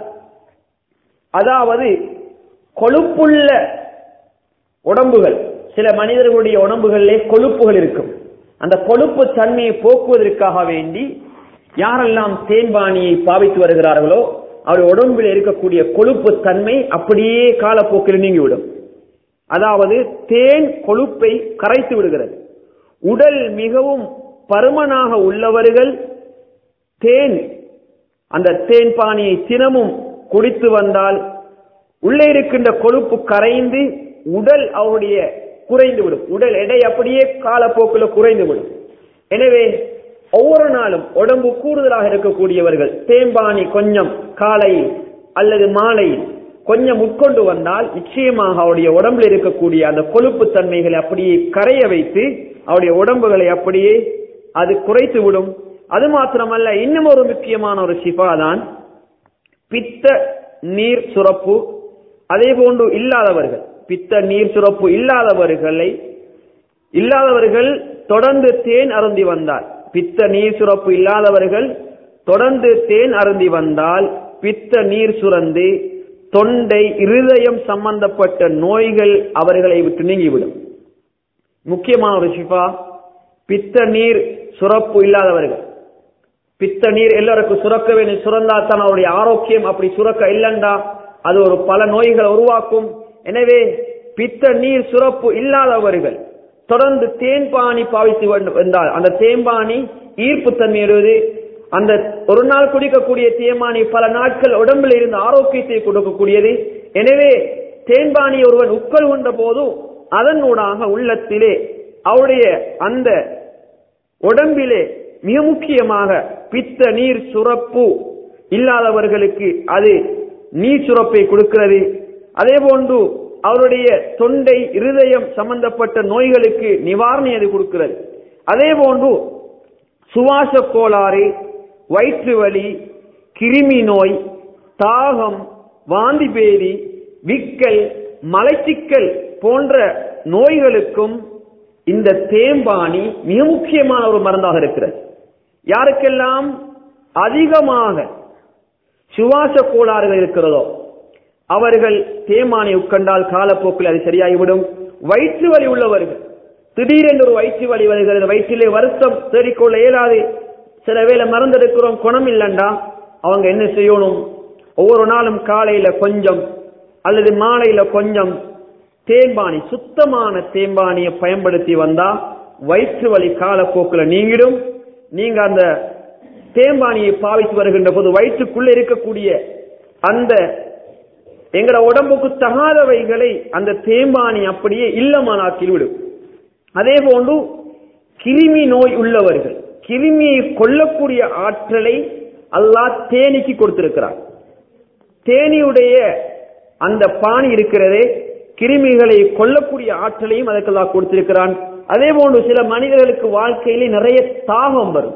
அதாவது கொழுப்புள்ள உடம்புகள் சில மனிதர்களுடைய உடம்புகளிலே கொழுப்புகள் இருக்கும் அந்த கொழுப்பு தன்மையை போக்குவதற்காக வேண்டி யாரெல்லாம் தேன்பாணியை பாவித்து வருகிறார்களோ அவர் உடம்பில் இருக்கக்கூடிய கொழுப்பு தன்மை அப்படியே காலப்போக்கில் நீங்கிவிடும் அதாவது தேன் கொழுப்பை கரைத்து விடுகிறது உடல் மிகவும் பருமனாக உள்ளவர்கள் தேன் அந்த தேன் பானியை தினமும் குடித்து வந்தால் உள்ளே இருக்கின்ற கொழுப்பு கரைந்து உடல் அவருடைய குறைந்து விடும் உடல் எடை அப்படியே காலப்போக்கில் குறைந்து விடும் எனவே ஒவ்வொரு நாளும் உடம்பு கூடுதலாக இருக்கக்கூடியவர்கள் தேம்பானி கொஞ்சம் காலையில் அல்லது மாலையில் கொஞ்சம் உட்கொண்டு வந்தால் நிச்சயமாக அவருடைய உடம்பில் இருக்கக்கூடிய அந்த கொழுப்பு தன்மைகளை அப்படியே கரைய வைத்து அவருடைய உடம்புகளை அப்படியே அது குறைத்து விடும் அது மாத்திரமல்ல இன்னும் ஒரு முக்கியமான ஒரு சிஃபா தான் பித்த நீர் சுரப்பு அதே போன்று இல்லாதவர்கள் பித்த நீர் சுரப்பு இல்லாதவர்களை இல்லாதவர்கள் தொடர்ந்து தேன் அருந்தி வந்தால் பித்த நீர் சுரப்பு இல்லாதவர்கள் தொடர்ந்து தேன் அருந்தி வந்தால் பித்த நீர் சுரந்து தொண்டை இருதயம் சம்பந்தப்பட்ட நோய்கள் அவர்களை விட்டு நீங்கிவிடும் முக்கியமான ஒரு ஷிஃபா பித்த நீர் சுரப்பு இல்லாதவர்கள் பித்த நீர் எல்லாருக்கும் சுரக்க வேண்டும் சுரந்தா தான் அவருடைய ஆரோக்கியம் அப்படி சுரக்க இல்லைண்டா அது ஒரு பல நோய்களை உருவாக்கும் எனவே பித்த நீர் சுரப்பு இல்லாதவர்கள் தொடர்ந்து தேன்பானி பாவித்து வந்தால் அந்த தேன்பானி ஈர்ப்பு தன்மையுடையது அந்த ஒரு நாள் குடிக்கக்கூடிய தேமானி பல நாட்கள் உடம்பில் இருந்து ஆரோக்கியத்தை கொடுக்கக்கூடியது எனவே தேன்பானி ஒருவன் உட்கொள்கின்ற போதும் அதனூடாக உள்ளத்திலே அவருடைய அந்த உடம்பிலே மிக முக்கியமாக பித்த நீர் சுரப்பு இல்லாதவர்களுக்கு அது நீர் சுரப்பை கொடுக்கிறது அதே போன்று அவருடைய தொண்டை இருதயம் சம்பந்தப்பட்ட நோய்களுக்கு நிவாரணை அது கொடுக்கிறது அதே போன்று சுவாச கோளாறு வயிற்று வலி கிருமி நோய் தாகம் வாந்தி பேதி விக்கல் மலைச்சிக்கல் போன்ற நோய்களுக்கும் இந்த தேம்பானி மிக முக்கியமான ஒரு மருந்தாக இருக்கிறது யாருக்கெல்லாம் அதிகமாக சுவாச கோளாறுகள் இருக்கிறதோ அவர்கள் தேமானை உட்கண்டால் காலப்போக்கில் அது சரியாகிவிடும் வயிற்று வலி உள்ளவர்கள் திடீரென்று ஒரு வயிற்று வலி வருகிறது வயிற்றிலே வருத்தம் தேடிக்கொள்ள இயலாது சில வேளை மறந்தெடுக்கிறோம் குணம் இல்லைண்டா அவங்க என்ன செய்யணும் ஒவ்வொரு நாளும் காலையில கொஞ்சம் அல்லது மாலையில கொஞ்சம் தேம்பானி சுத்தமான தேம்பானியை பயன்படுத்தி வந்தா வயிற்று வலி காலப்போக்கில் நீங்கிடும் நீங்க அந்த தேம்பானியை பாவித்து வருகின்ற போது வயிற்றுக்குள்ள இருக்கக்கூடிய அந்த எங்கட உடம்புக்கு தகாதவைகளை அந்த தேம்பானி அப்படியே இல்லமானாக்கி விடும் அதே போன்று கிருமி நோய் உள்ளவர்கள் கிருமியை கொல்லக்கூடிய ஆற்றலை அல்லாஹ் தேனிக்கு கொடுத்திருக்கிறார் தேனியுடைய அந்த பானி இருக்கிறதே கிருமிகளை கொல்லக்கூடிய ஆற்றலையும் அதற்கு அல்லாஹ் கொடுத்திருக்கிறான் அதே போன்று சில மனிதர்களுக்கு வாழ்க்கையிலே நிறைய தாகம் வரும்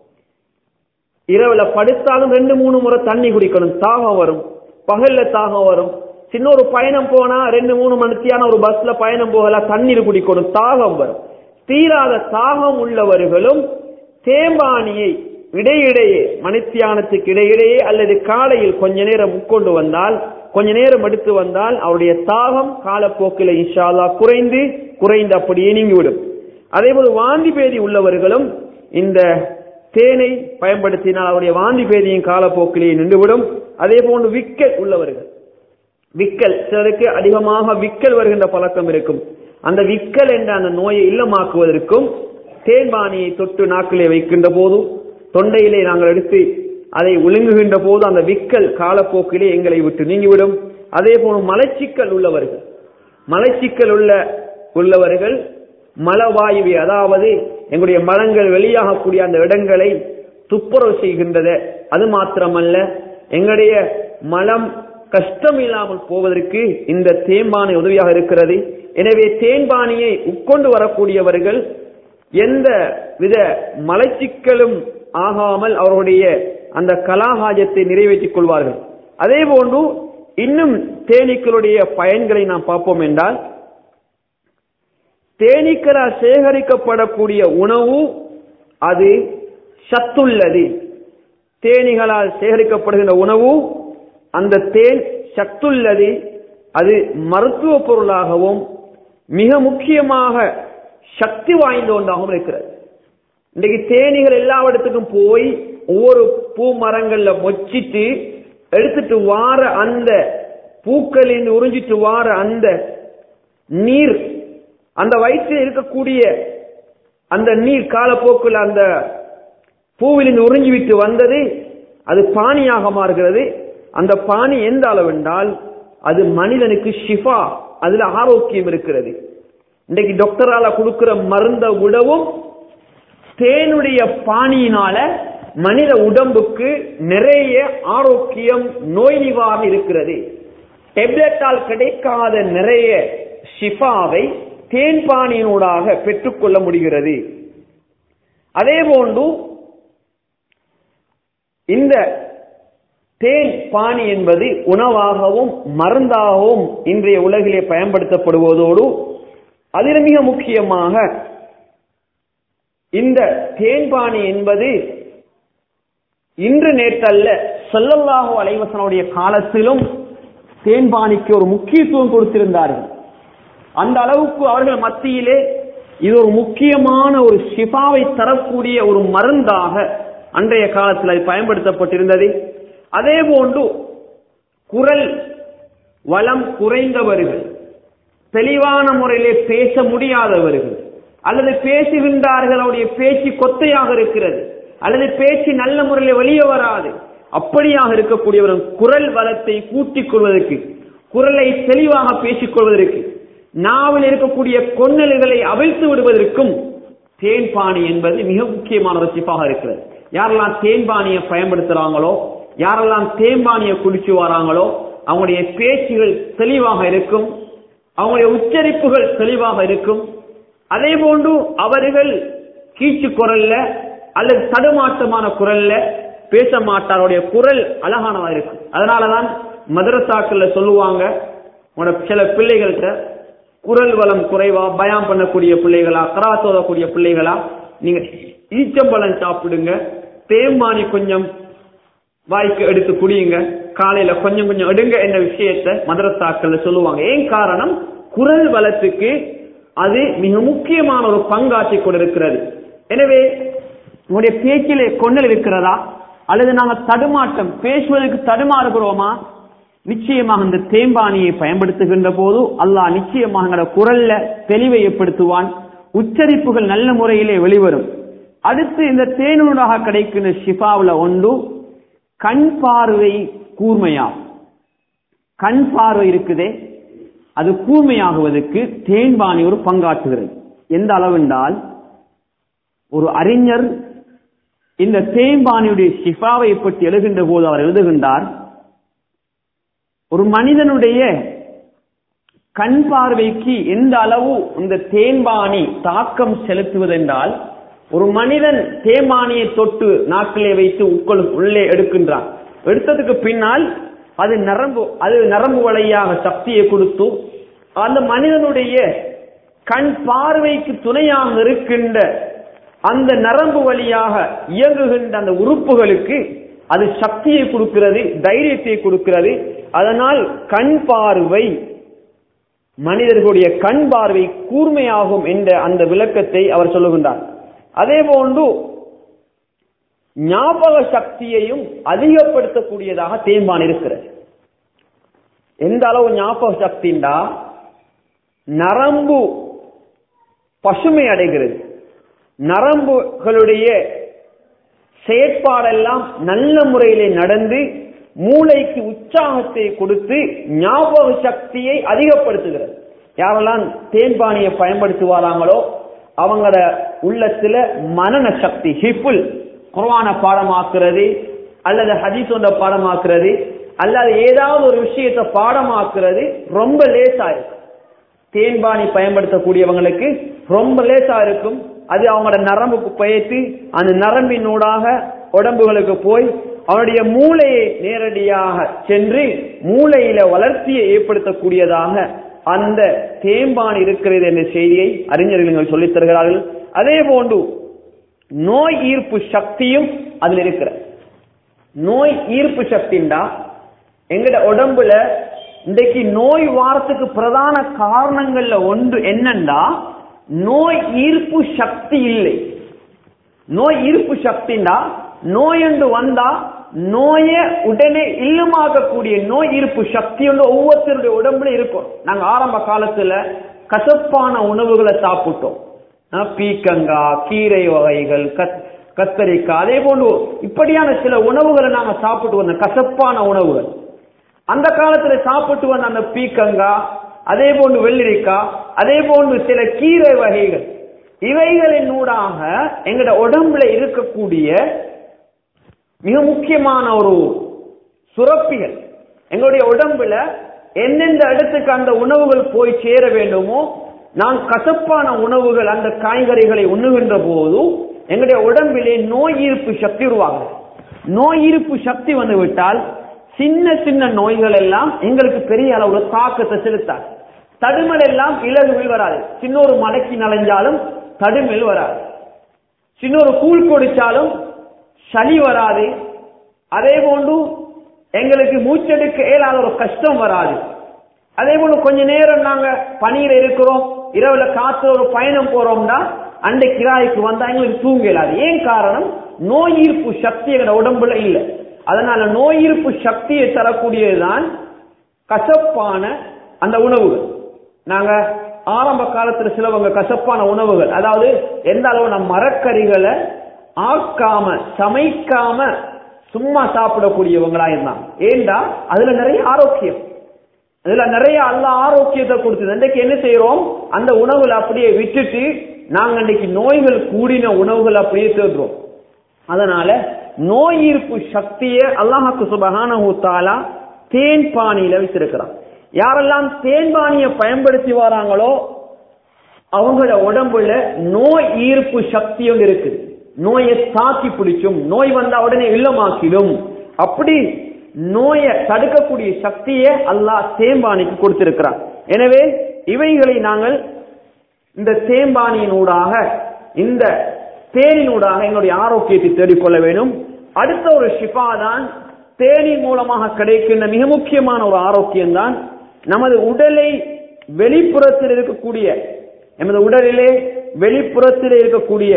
இரவுல படுத்தாலும் ரெண்டு மூணு முறை தண்ணி குடிக்கணும் தாகம் வரும் பகல்ல தாகம் வரும் சின்ன ஒரு பயணம் போனா ரெண்டு மூணு மணித்தியான ஒரு பஸ்ல பயணம் போகலாம் தண்ணீர் குடிக்கணும் தாகம் வரும் தீராத தாகம் உள்ளவர்களும் தேம்பானியை இடையிடையே மணித்தியானத்துக்கு இடையிடையே அல்லது காலையில் கொஞ்ச நேரம் உட்கொண்டு வந்தால் கொஞ்ச நேரம் எடுத்து வந்தால் அவருடைய தாகம் காலப்போக்கில் இன்ஷால்லா குறைந்து குறைந்து அப்படியே நீங்கிவிடும் அதே போல வாந்தி பேதி உள்ளவர்களும் இந்த தேனை பயன்படுத்தினால் அவருடைய வாந்தி பேதியின் காலப்போக்கிலேயே நின்றுவிடும் அதே போன்று விக்கல் உள்ளவர்கள் விக்கல் சிலருக்கு அதிகமாக விக்கல் வருகின்ற பழக்கம் இருக்கும் அந்த விக்கல் என்ற அந்த நோயை இல்லமாக்குவதற்கும் தேன்பானியை தொட்டு நாக்கிலே வைக்கின்ற போதும் தொண்டையிலே நாங்கள் எடுத்து அதை ஒழுங்குகின்ற போது அந்த விக்கல் காலப்போக்கிலே எங்களை விட்டு நீங்கிவிடும் அதே போல மலச்சிக்கல் உள்ளவர்கள் மலச்சிக்கல் உள்ள உள்ளவர்கள் மலவாயுவை அதாவது எங்களுடைய மலங்கள் வெளியாகக்கூடிய அந்த இடங்களை துப்புரவு செய்கின்றது அது மாத்திரமல்ல எங்களுடைய மலம் கஷ்டம் இல்லாமல் போவதற்கு இந்த தேன்பானை உதவியாக இருக்கிறது எனவே தேன்பானியை உட்கொண்டு வரக்கூடியவர்கள் எந்த வித மலச்சிக்கலும் ஆகாமல் அவருடைய அந்த கலாகாஜத்தை நிறைவேற்றிக் கொள்வார்கள் அதே போன்று இன்னும் தேனீக்களுடைய பயன்களை நாம் பார்ப்போம் என்றால் தேனீக்களால் சேகரிக்கப்படக்கூடிய உணவு அது சத்துள்ளது தேனீகளால் சேகரிக்கப்படுகின்ற உணவு அந்த தேன் சத்துள்ளது அது மருத்துவ பொருளாகவும் மிக முக்கியமாக சக்தி வாய்ந்த ஒன்றாகவும் இருக்கிறது இன்றைக்கு தேனீகள் எல்லா இடத்துக்கும் போய் ஒவ்வொரு பூ மரங்கள்ல மொச்சிட்டு எடுத்துட்டு வார அந்த பூக்களில் உறிஞ்சிட்டு வார அந்த நீர் அந்த வயிற்றில் இருக்கக்கூடிய அந்த நீர் காலப்போக்கில் அந்த பூவிலிருந்து உறிஞ்சிவிட்டு வந்தது அது பானியாக மாறுகிறது அந்த பானி எந்த அளவென்றால் அது மனிதனுக்கு ஷிஃபா அதுல ஆரோக்கியம் இருக்கிறது இன்றைக்கு டாக்டரால கொடுக்கிற மருந்த விடவும் தேனுடைய பானியினால மனித உடம்புக்கு நிறைய ஆரோக்கியம் நோய் நிவாரணம் இருக்கிறது டெப்லெட்டால் கிடைக்காத நிறைய ஷிஃபாவை தேன் பானியினூடாக பெற்றுக்கொள்ள முடிகிறது அதே போன்று இந்த தேன் பானி என்பது உணவாகவும் மருந்தாகவும் இன்றைய உலகிலே பயன்படுத்தப்படுவதோடு அதில் மிக முக்கியமாக இந்த தேன்பானி என்பது இன்று நேற்றல்ல சொல்லல்லாஹு அலைவசனுடைய காலத்திலும் தேன்பானிக்கு ஒரு முக்கியத்துவம் கொடுத்திருந்தார்கள் அந்த அளவுக்கு அவர்கள் மத்தியிலே இது ஒரு முக்கியமான ஒரு ஷிஃபாவை தரக்கூடிய ஒரு மருந்தாக அன்றைய காலத்தில் அது பயன்படுத்தப்பட்டிருந்தது அதே போன்று குரல் வளம் குறைந்தவர்கள் தெளிவான முறையிலே பேச முடியாதவர்கள் அல்லது பேசுகின்றார்கள் அவருடைய பேச்சு கொத்தையாக இருக்கிறது அல்லது பேச்சு நல்ல முறையில் வெளியே வராது அப்படியாக இருக்கக்கூடியவர்கள் குரல் வளத்தை கூட்டிக் கொள்வதற்கு குரலை தெளிவாக பேசிக் கொள்வதற்கு நாவில் இருக்கக்கூடிய கொன்னல்களை அவிழ்த்து விடுவதற்கும் தேன்பானி என்பது மிக முக்கியமான ஒரு சிப்பாக இருக்கிறது யாரெல்லாம் தேன்பானியை பயன்படுத்துறாங்களோ யாரெல்லாம் தேன்பானியை குடிச்சு வராங்களோ அவங்களுடைய பேச்சுகள் தெளிவாக இருக்கும் அவங்களுடைய உச்சரிப்புகள் தெளிவாக இருக்கும் அதே போன்று அவர்கள் கீச்சு குரல்ல அல்லது தடுமாட்டமான குரல்ல பேச மாட்டாருடைய குரல் அழகானதா இருக்கும் அதனாலதான் மதரசாக்கள்ல சொல்லுவாங்க உங்களோட சில பிள்ளைகள்கிட்ட குரல் வளம் குறைவா பயம் பண்ணக்கூடிய பிள்ளைகளா கரா தோதக்கூடிய பிள்ளைகளா நீங்க ஈச்சம்பழம் சாப்பிடுங்க தேம்பானி கொஞ்சம் வாய்க்கு எடுத்து குடியுங்க காலையில கொஞ்சம் கொஞ்சம் எடுங்க என்ற விஷயத்தை மதரசாக்கள் சொல்லுவாங்க ஏன் காரணம் குரல் வளத்துக்கு அது மிக முக்கியமான ஒரு பங்காற்றி கொண்டிருக்கிறது எனவே உங்களுடைய பேச்சிலே கொண்டல் இருக்கிறதா அல்லது நாங்கள் தடுமாட்டம் பேசுவதற்கு தடுமாறுகிறோமா நிச்சயமாக இந்த தேம்பானியை பயன்படுத்துகின்ற போது அல்லாஹ் நிச்சயமாக எங்களோட குரல்ல தெளிவை ஏற்படுத்துவான் உச்சரிப்புகள் நல்ல முறையிலே வெளிவரும் அடுத்து இந்த தேனூடாக கிடைக்கின்ற ஷிஃபாவுல ஒன்று கண் பார்வை கூர்மையா கண் பார்வை இருக்குதே அது கூர்மையாகுவதற்கு தேன்பானி ஒரு பங்காற்றுகிறது எந்த அளவென்றால் ஒரு அறிஞர் இந்த தேம்பானியுடைய ஷிஃபாவை பற்றி எழுகின்ற போது அவர் எழுதுகின்றார் ஒரு மனிதனுடைய கண் பார்வைக்கு எந்த அளவு இந்த தேன்பானி தாக்கம் செலுத்துவதென்றால் ஒரு மனிதன் தேம்பானியை தொட்டு நாக்கிலே வைத்து உட்கொள் உள்ளே எடுக்கின்றான் எடுத்ததுக்கு பின்னால் அது நரம்பு அது நரம்பு வழியாக சக்தியை கொடுத்து அந்த மனிதனுடைய கண் பார்வைக்கு துணையாக இருக்கின்ற அந்த நரம்பு வழியாக இயங்குகின்ற அந்த உறுப்புகளுக்கு அது சக்தியை கொடுக்கிறது தைரியத்தை கொடுக்கிறது அதனால் கண் பார்வை மனிதர்களுடைய கண் பார்வை கூர்மையாகும் என்ற அந்த விளக்கத்தை அவர் சொல்லுகின்றார் அதே போன்று ஞாபக சக்தியையும் அதிகப்படுத்தக்கூடியதாக தேம்பான் இருக்கிறது எந்த அளவு ஞாபக சக்திண்டா நரம்பு பசுமை அடைகிறது நரம்புகளுடைய செயற்பாடெல்லாம் நல்ல முறையிலே நடந்து மூளைக்கு உற்சாகத்தை கொடுத்து ஞாபக சக்தியை அதிகப்படுத்துகிறது யாரெல்லாம் தேன்பானியை பயன்படுத்துவாராங்களோ அவங்களோட உள்ளத்துல மனன சக்தி ஹிப்புல் குர்வான பாடமாக்குறது அல்லது ஹதீஸோட பாடமாக்குறது அல்லது ஏதாவது ஒரு விஷயத்தை பாடமாக்குறது ரொம்ப லேசா இருக்கும் தேன்பானி பயன்படுத்தக்கூடியவங்களுக்கு ரொம்ப லேசா இருக்கும் அது அவங்களோட நரம்புக்கு பயத்து அந்த நரம்பினூடாக உடம்புகளுக்கு போய் அவனுடைய மூளையை நேரடியாக சென்று மூளையில வளர்ச்சியை ஏற்படுத்தக்கூடியதாக அந்த தேம்பான் இருக்கிறது என்ற செய்தியை அறிஞர்கள் சொல்லித் தருகிறார்கள் அதே போன்று நோய் ஈர்ப்பு சக்தியும் அதில் இருக்கிற நோய் ஈர்ப்பு சக்திண்டா எங்கட உடம்புல இன்றைக்கு நோய் வாரத்துக்கு பிரதான காரணங்கள்ல ஒன்று என்னண்டா நோய் ஈர்ப்பு சக்தி இல்லை நோய் ஈர்ப்பு சக்திண்டா நோய் என்று வந்தா நோய உடனே இல்லமாக்கக்கூடிய நோய் ஈர்ப்பு சக்தி வந்து ஒவ்வொருத்தருடைய உடம்புல இருக்கும் நாங்க ஆரம்ப காலத்துல கசப்பான உணவுகளை சாப்பிட்டோம் பீக்கங்காய் கீரை வகைகள் கத்தரிக்காய் அதே போன்று இப்படியான சில உணவுகளை நாங்க சாப்பிட்டு வந்தோம் கசப்பான உணவுகள் அந்த காலத்துல சாப்பிட்டு வந்த அந்த பீக்கங்காய் அதே போன்று வெள்ளரிக்காய் அதே போன்று சில கீரை வகைகள் இவைகளின் ஊடாக எங்கட உடம்புல இருக்கக்கூடிய மிக முக்கியமான ஒரு சுரப்பிகள் எங்களுடைய உடம்புல எந்தெந்த இடத்துக்கு அந்த உணவுகள் போய் சேர வேண்டுமோ நான் கசப்பான உணவுகள் அந்த காய்கறிகளை உண்ணுகின்ற போது எங்களுடைய உடம்பிலே நோய் ஈர்ப்பு சக்தி உருவாகுது நோய் ஈர்ப்பு சக்தி வந்து விட்டால் சின்ன சின்ன நோய்கள் எல்லாம் எங்களுக்கு பெரிய அளவுல தாக்கத்தை செலுத்தாது தடுமல் எல்லாம் இலகுவில் வராது சின்ன ஒரு மலைக்கு நனைஞ்சாலும் தடுமல் வராது சின்ன ஒரு கூழ் குடிச்சாலும் சளி வராது அதே போன்று எங்களுக்கு மூச்செடுக்க இயலாத ஒரு கஷ்டம் வராது அதே போல கொஞ்ச நேரம் நாங்க பணியில இருக்கிறோம் இரவுல காத்து ஒரு பயணம் போறோம்னா அண்டை கிராய்க்கு வந்தா எங்களுக்கு தூங்க இயலாது ஏன் காரணம் நோய் ஈர்ப்பு சக்தி எங்க உடம்புல இல்லை அதனால நோய் ஈர்ப்பு சக்தியை தரக்கூடியதுதான் கசப்பான அந்த உணவுகள் நாங்க ஆரம்ப காலத்துல சிலவங்க கசப்பான உணவுகள் அதாவது எந்த அளவு நம்ம மரக்கறிகளை ஆக்காம சமைக்காம சும்மா சாப்பிடக்கூடியவங்களா இருந்தாங்க ஏண்டா அதுல நிறைய ஆரோக்கியம் அதுல நிறைய அல்ல ஆரோக்கியத்தை கொடுத்தது இன்றைக்கு என்ன செய்யறோம் அந்த உணவுகளை அப்படியே விட்டுட்டு நாங்க இன்னைக்கு நோய்கள் கூடின உணவுகள் அப்படியே தேடுறோம் அதனால நோய் ஈர்ப்பு சக்தியை அல்லாஹாக்கு சுபகான தாலா தேன் பானியில வச்சிருக்கிறான் யாரெல்லாம் தேன் பானியை பயன்படுத்தி வராங்களோ அவங்களோட உடம்புல நோய் ஈர்ப்பு சக்தியும் இருக்குது நோயை தாக்கி பிடிச்சும் நோய் வந்தா உடனே இல்லமாக்கிடும் அப்படி நோயை தடுக்கக்கூடிய சக்தியை அல்லாஹ் தேம்பானிக்கு கொடுத்திருக்கிறான் எனவே இவைகளை நாங்கள் இந்த தேம்பானியினூடாக இந்த தேனினூடாக எங்களுடைய ஆரோக்கியத்தை தேடிக்கொள்ள வேண்டும் அடுத்த ஒரு ஷிஃபா தான் தேனின் மூலமாக கிடைக்கின்ற மிக முக்கியமான ஒரு ஆரோக்கியம் தான் நமது உடலை வெளிப்புறத்தில் இருக்கக்கூடிய நமது உடலிலே வெளிப்புறத்தில் இருக்கக்கூடிய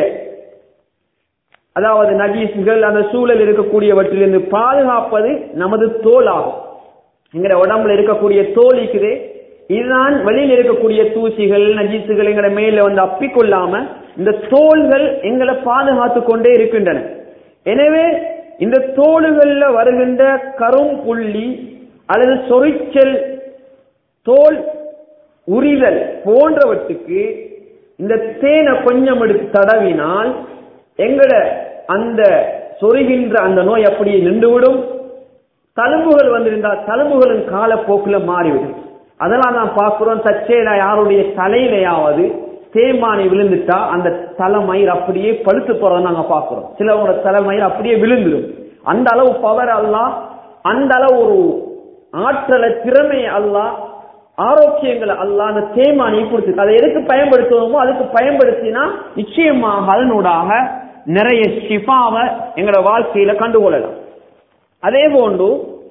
அதாவது நஜீசுகள் அந்த சூழல் இருக்கக்கூடியவற்றிலிருந்து பாதுகாப்பது நமது தோல் ஆகும் எங்கட உடம்புல இருக்கக்கூடிய தோல் இருக்குது இதுதான் வெளியில் இருக்கக்கூடிய தூசிகள் நஜீசுகள் எங்களை மேல வந்து அப்பிக்கொள்ளாம இந்த தோள்கள் எங்களை பாதுகாத்து கொண்டே இருக்கின்றன எனவே இந்த தோளுகள்ல வருகின்ற கரும் புள்ளி அல்லது சொரிச்சல் தோல் உரிதல் போன்றவற்றுக்கு இந்த தேனை கொஞ்சம் எடுத்து தடவினால் எங்கட அந்த சொருகின்ற அந்த நோய் அப்படியே நின்றுவிடும் தழும்புகள் வந்திருந்தால் தழும்புகளின் காலப்போக்கில் மாறிவிடும் அதெல்லாம் நான் பார்க்கிறோம் தச்சேடா யாருடைய தலையிலையாவது தேய்மானி விழுந்துட்டா அந்த தலைமயிர் அப்படியே பழுத்து போறதை நாங்க பார்க்கிறோம் சிலவங்களோட தலைமயிர் அப்படியே விழுந்துடும் அந்த அளவு பவர் அல்ல அந்த அளவு ஒரு ஆற்றலை திறமை அல்ல ஆரோக்கியங்களை அல்ல அந்த தேய்மானியை கொடுத்து அதை எதுக்கு பயன்படுத்துவோமோ அதுக்கு பயன்படுத்தினா நிச்சயமாக அதனூடாக நிறைய ஷிஃபாவை எங்களோட வாழ்க்கையில கண்டுகொள்ளலாம் அதே போன்று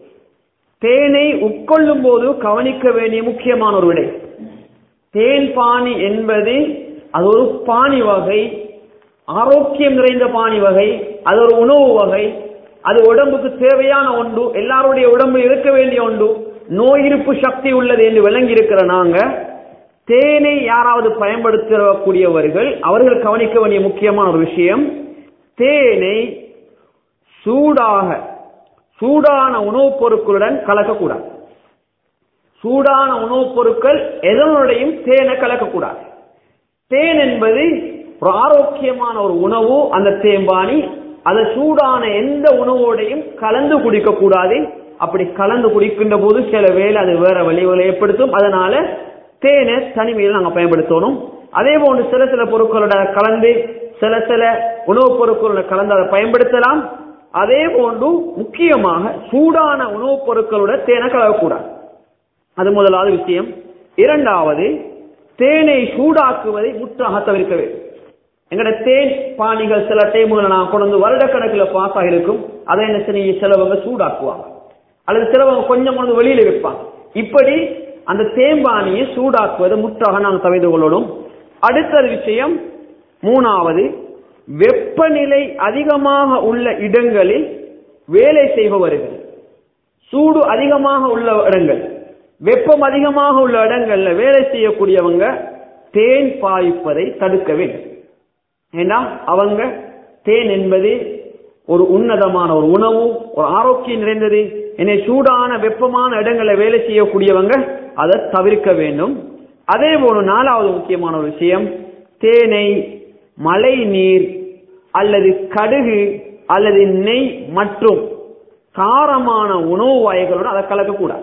தேனை உட்கொள்ளும் போது கவனிக்க வேண்டிய முக்கியமான ஒரு விடை தேன் பானி என்பது அது ஒரு பானி வகை ஆரோக்கியம் நிறைந்த பானி வகை அது ஒரு உணவு வகை அது உடம்புக்கு தேவையான ஒன்று எல்லாருடைய உடம்பு இருக்க வேண்டிய ஒன்று நோய் இருப்பு சக்தி உள்ளது என்று விளங்கி இருக்கிற நாங்க தேனை யாராவது பயன்படுத்தக்கூடியவர்கள் அவர்கள் கவனிக்க வேண்டிய முக்கியமான ஒரு விஷயம் தேனை சூடாக சூடான உணவுப் பொருட்களுடன் கலக்கக்கூடாது சூடான உணவுப் பொருட்கள் எதனுடையும் தேனை கலக்கக்கூடாது தேன் என்பது ஒரு ஆரோக்கியமான ஒரு உணவு அந்த தேம்பானி அதை சூடான எந்த உணவோடையும் கலந்து குடிக்க கூடாது அப்படி கலந்து குடிக்கின்ற போது சில வேலை அது வேற விளைவுகளை ஏற்படுத்தும் அதனால தேனை தனிமையில் நாங்கள் பயன்படுத்தணும் அதே போன்று சில சில பொருட்களோட கலந்து சில சில உணவுப் பொருட்களோட கலந்து அதை பயன்படுத்தலாம் அதே போன்று முக்கியமாக சூடான உணவுப் பொருட்களோட தேனை கலக்கக்கூடாது அது முதலாவது விஷயம் இரண்டாவது தேனை சூடாக்குவதை முற்றாக தவிர்க்க வேண்டும் எங்கட தேன் பானிகள் சில டைம்களை நான் கொண்டு வந்து வருடக்கணக்கில் பாஸ் ஆகிருக்கும் அதை என்ன செய்ய சிலவங்க சூடாக்குவாங்க அல்லது சிலவங்க கொஞ்சம் கொண்டு வந்து வெளியில வைப்பாங்க இப்படி அந்த தேம்பானியை சூடாக்குவதை முற்றாக நாங்கள் தவிர்த்து கொள்ளணும் அடுத்த விஷயம் மூணாவது வெப்பநிலை அதிகமாக உள்ள இடங்களில் வேலை செய்பவர்கள் சூடு அதிகமாக உள்ள இடங்கள் வெப்பம் அதிகமாக உள்ள இடங்கள்ல வேலை செய்யக்கூடியவங்க தேன் பாய்ப்பதை தடுக்க வேண்டும் ஏன்னா அவங்க தேன் என்பது ஒரு உன்னதமான ஒரு உணவு ஒரு ஆரோக்கியம் நிறைந்தது என்னை சூடான வெப்பமான இடங்களை வேலை செய்யக்கூடியவங்க அதை தவிர்க்க வேண்டும் அதே போல நாலாவது முக்கியமான ஒரு விஷயம் தேனை மழை நீர் அல்லது கடுகு அல்லது நெய் மற்றும் காரமான உணவு வகைகளோட அதை கலக்கக்கூடாது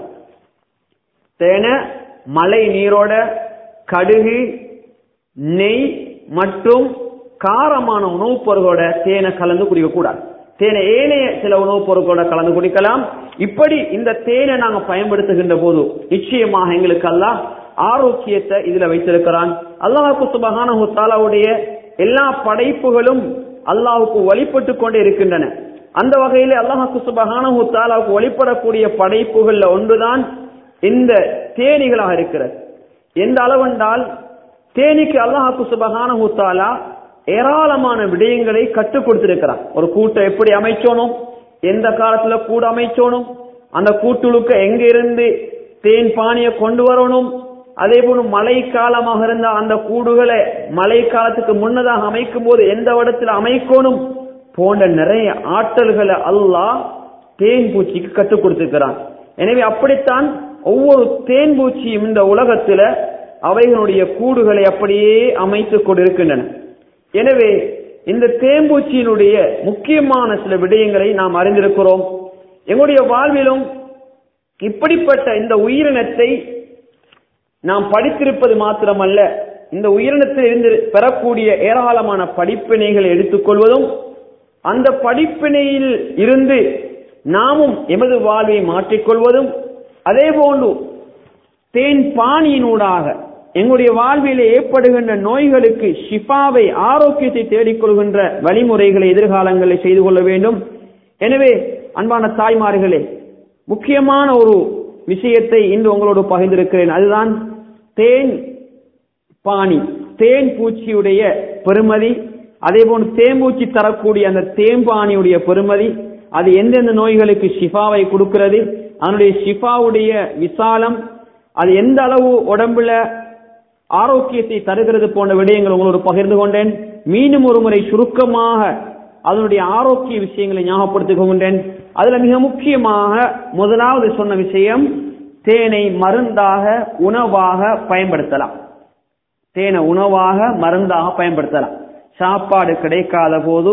தேனை மழை நீரோட கடுகு நெய் மற்றும் காரமான உணவுப் பொருளோட தேனை கலந்து குடிக்க கூடாது தேனை ஏனைய சில உணவுப் பொருட்களோட கலந்து குடிக்கலாம் இப்படி இந்த தேனை நாங்க பயன்படுத்துகின்ற போது நிச்சயமாக எங்களுக்கு அல்லாஹ் ஆரோக்கியத்தை இதுல வைத்திருக்கிறான் அல்லாஹுக்கு சுபகான தாலாவுடைய எல்லா படைப்புகளும் அல்லாஹுக்கு வழிபட்டு கொண்டே இருக்கின்றன அந்த வகையில அல்லாஹுக்கு சுபகான தாலாவுக்கு வழிபடக்கூடிய படைப்புகள்ல ஒன்றுதான் இந்த தேனிகளாக இருக்கிறது எந்த அளவென்றால் தேனிக்கு அல்லாஹாக்கு சுபகான தாலா ஏராளமான விடயங்களை கற்றுக் கொடுத்திருக்கிறான் ஒரு கூட்டை எப்படி அமைச்சோனும் எந்த காலத்துல கூட அமைச்சோனும் அந்த கூட்டுழுக்க எங்க இருந்து தேன் பானியை கொண்டு வரணும் அதே போல மழை காலமாக இருந்தா அந்த கூடுகளை மழை காலத்துக்கு முன்னதாக அமைக்கும் போது எந்த இடத்துல அமைக்கணும் போன்ற நிறைய ஆற்றல்களை அல்லாஹ் தேன் பூச்சிக்கு கற்றுக் கொடுத்திருக்கிறான் எனவே அப்படித்தான் ஒவ்வொரு தேன் பூச்சியும் இந்த உலகத்துல அவைகளுடைய கூடுகளை அப்படியே அமைத்துக் கொண்டிருக்கின்றன எனவே இந்த தேம்பூச்சியினுடைய முக்கியமான சில விடயங்களை நாம் அறிந்திருக்கிறோம் எங்களுடைய வாழ்விலும் இப்படிப்பட்ட இந்த உயிரினத்தை நாம் படித்திருப்பது மாத்திரமல்ல இந்த உயிரினத்தில் இருந்து பெறக்கூடிய ஏராளமான படிப்பினைகளை எடுத்துக்கொள்வதும் அந்த படிப்பினையில் இருந்து நாமும் எமது வாழ்வை மாற்றிக்கொள்வதும் அதே போன்று தேன் பானியினூடாக எங்களுடைய வாழ்விலே ஏற்படுகின்ற நோய்களுக்கு ஷிஃபாவை ஆரோக்கியத்தை தேடிக்கொள்கின்ற வழிமுறைகளை எதிர்காலங்களில் செய்து கொள்ள வேண்டும் எனவே அன்பான தாய்மார்களே முக்கியமான ஒரு விஷயத்தை இன்று உங்களோடு பகிர்ந்திருக்கிறேன் அதுதான் தேன் பாணி தேன் பூச்சியுடைய பெருமதி அதே போன்று தேம்பூச்சி தரக்கூடிய அந்த தேம்பானியுடைய பெருமதி அது எந்தெந்த நோய்களுக்கு ஷிஃபாவை கொடுக்கிறது அதனுடைய ஷிஃபாவுடைய விசாலம் அது எந்த அளவு உடம்புல ஆரோக்கியத்தை தருகிறது போன்ற விடயங்கள் உங்களோடு பகிர்ந்து கொண்டேன் மீண்டும் ஒரு முறை சுருக்கமாக அதனுடைய ஆரோக்கிய விஷயங்களை ஞாபகப்படுத்திக் கொண்டேன் அதுல மிக முக்கியமாக முதலாவது சொன்ன விஷயம் தேனை மருந்தாக உணவாக பயன்படுத்தலாம் தேனை உணவாக மருந்தாக பயன்படுத்தலாம் சாப்பாடு கிடைக்காத போது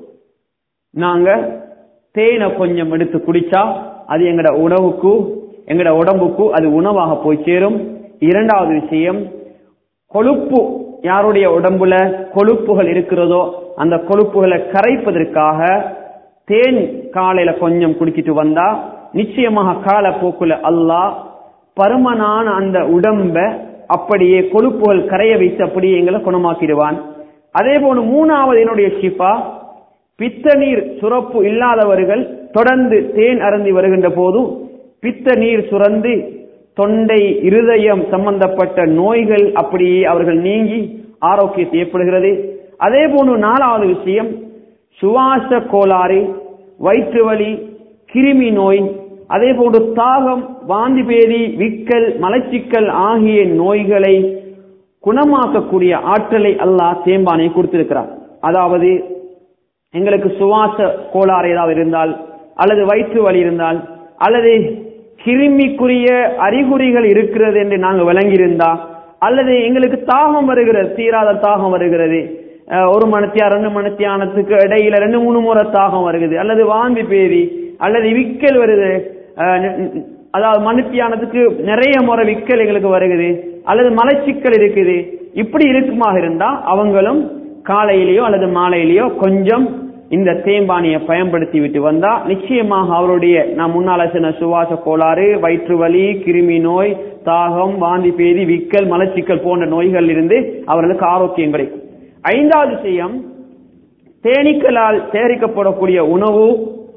நாங்க தேனை கொஞ்சம் எடுத்து குடிச்சா அது எங்கட உணவுக்கு எங்கட உடம்புக்கு அது உணவாக போய் சேரும் இரண்டாவது விஷயம் கொழுப்பு யாருடைய உடம்புல கொழுப்புகள் இருக்கிறதோ அந்த கொழுப்புகளை கரைப்பதற்காக தேன் காலையில கொஞ்சம் குடிச்சிட்டு வந்தா நிச்சயமாக காலப்போக்குல அல்லாஹ் பருமனான அந்த உடம்ப அப்படியே கொழுப்புகள் கரைய வைத்து அப்படியே எங்களை குணமாக்கிடுவான் அதே போல மூணாவது என்னுடைய ஷிஃபா பித்த நீர் சுரப்பு இல்லாதவர்கள் தொடர்ந்து தேன் அருந்தி வருகின்ற போது பித்த நீர் சுரந்து தொண்டை இருதயம் சம்பந்தப்பட்ட நோய்கள் அப்படியே அவர்கள் நீங்கி ஆரோக்கியத்தை ஏற்படுகிறது அதே போன்று நாலாவது விஷயம் சுவாச கோளாறு வயிற்று வலி கிருமி நோய் அதே போன்று தாகம் வாந்தி பேதி விக்கல் மலச்சிக்கல் ஆகிய நோய்களை குணமாக்கக்கூடிய ஆற்றலை அல்லாஹ் தேம்பானை கொடுத்திருக்கிறார் அதாவது எங்களுக்கு சுவாச கோளாறு ஏதாவது இருந்தால் அல்லது வயிற்று வலி இருந்தால் அல்லது கிருமிக்குரிய அறிகுறிகள் இருக்கிறது என்று நாங்கள் விளங்கியிருந்தா அல்லது எங்களுக்கு தாகம் வருகிறது தீராத தாகம் வருகிறது அஹ் ஒரு மணித்தியா ரெண்டு மணித்தியானத்துக்கு இடையில ரெண்டு மூணு முறை தாகம் வருகிறது அல்லது வாந்தி பேதி அல்லது விக்கல் வருது அஹ் ந- ந- அதாவது மணித்தியானத்துக்கு நிறைய முறை விக்கல் எங்களுக்கு வருகிறது அல்லது மலச்சிக்கல் இருக்குது இப்படி இருக்குமாக இருந்தா அவங்களும் காலையிலேயோ அல்லது மாலையிலேயோ கொஞ்சம் இந்த தேம்பானியை பயன்படுத்தி விட்டு வந்தா நிச்சயமாக அவருடைய நான் முன்னால சொன்ன சுவாச கோளாறு வயிற்று வலி கிருமி நோய் தாகம் வாந்தி பேதி விக்கல் மலச்சிக்கல் போன்ற நோய்கள் இருந்து அவர்களுக்கு ஆரோக்கியம் கிடைக்கும் ஐந்தாவது விஷயம் தேனீக்களால் தயாரிக்கப்படக்கூடிய உணவு